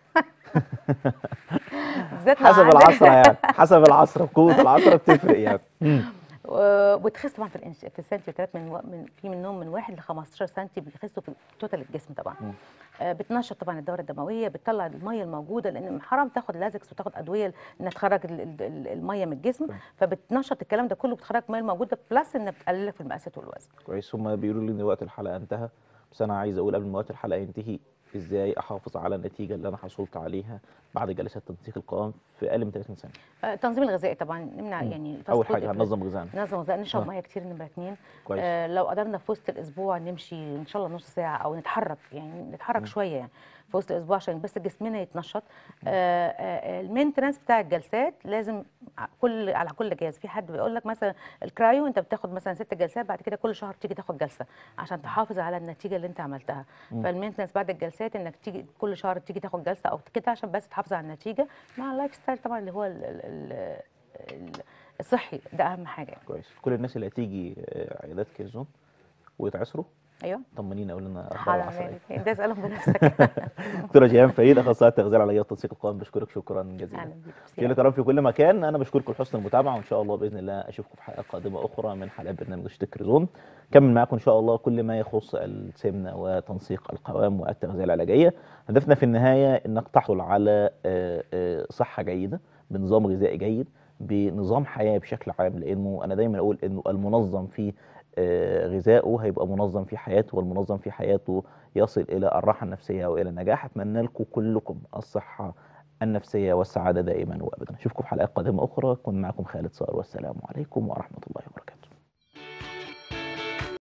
بالذات لو
حسب
عندك-
العصر يعني حسب العصر قوه العصر بتفرق يعني
و- وبتخس طبعا في الانش في السنتيمترات من, و... من في منهم من 1 ل 15 سنتي بيخسوا في توتال الجسم طبعا آه بتنشط طبعا الدوره الدمويه بتطلع الميه الموجوده لان حرام تاخد لازكس وتاخد ادويه انها تخرج ال- ال- ال- الميه من الجسم فبتنشط الكلام ده كله بتخرج الميه الموجوده بلس انها بتقلل لك في المقاسات والوزن
كويس هم بيقولوا لي ان وقت الحلقه انتهى بس انا عايز اقول قبل ما وقت الحلقه ينتهي ازاي احافظ على النتيجه اللي انا حصلت عليها بعد جلسات تنسيق القوام في اقل من 30 ثانيه
آه التنظيم الغذائي طبعا نمنع يعني الفاست
اول
فود
حاجه هننظم غذائنا
ننظم غذاء نشرب
آه.
ميه كتير نمره اتنين
كويس.
آه لو قدرنا في وسط الاسبوع نمشي ان شاء الله نص ساعه او نتحرك يعني نتحرك شويه يعني في وسط الاسبوع عشان بس جسمنا يتنشط آه آه المينتنس بتاع الجلسات لازم ع- كل على كل جهاز في حد بيقول لك مثلا الكرايو انت بتاخد مثلا ست جلسات بعد كده كل شهر تيجي تاخد جلسه عشان تحافظ على النتيجه اللي انت عملتها فالمينتنس بعد الجلسات انك تيجي كل شهر تيجي تاخد جلسه او كده عشان بس تحافظ على النتيجه مع اللايف ستايل طبعا اللي هو ال ال ال الصحي ده اهم حاجه يعني.
كويس كل الناس اللي هتيجي آه، عيادات كيرزون ويتعصروا
ايوه
طمنينا قول لنا اخبار
حاضر
العصر ايه
انت اسالهم بنفسك
دكتوره جيهان فريد اخصائيه التغذيه العلاجيه وتنسيق القوام بشكرك شكرا جزيلا
اهلا بيك
كده كرام في كل مكان انا بشكركم لحسن المتابعه وان شاء الله باذن الله اشوفكم في حلقه قادمه اخرى من حلقات برنامج اشتك ريزون كمل معاكم ان شاء الله كل ما يخص السمنه وتنسيق القوام والتغذيه العلاجيه هدفنا في النهايه انك تحصل على آه، آه، صحه جيده بنظام غذائي جيد بنظام حياه بشكل عام لانه انا دايما اقول انه المنظم في آه، غذائه هيبقى منظم في حياته والمنظم في حياته يصل الى الراحه النفسيه والى النجاح اتمنى لكم كلكم الصحه النفسيه والسعاده دائما وابدا اشوفكم في حلقات قادمه اخرى كنت معكم خالد صقر والسلام عليكم ورحمه الله وبركاته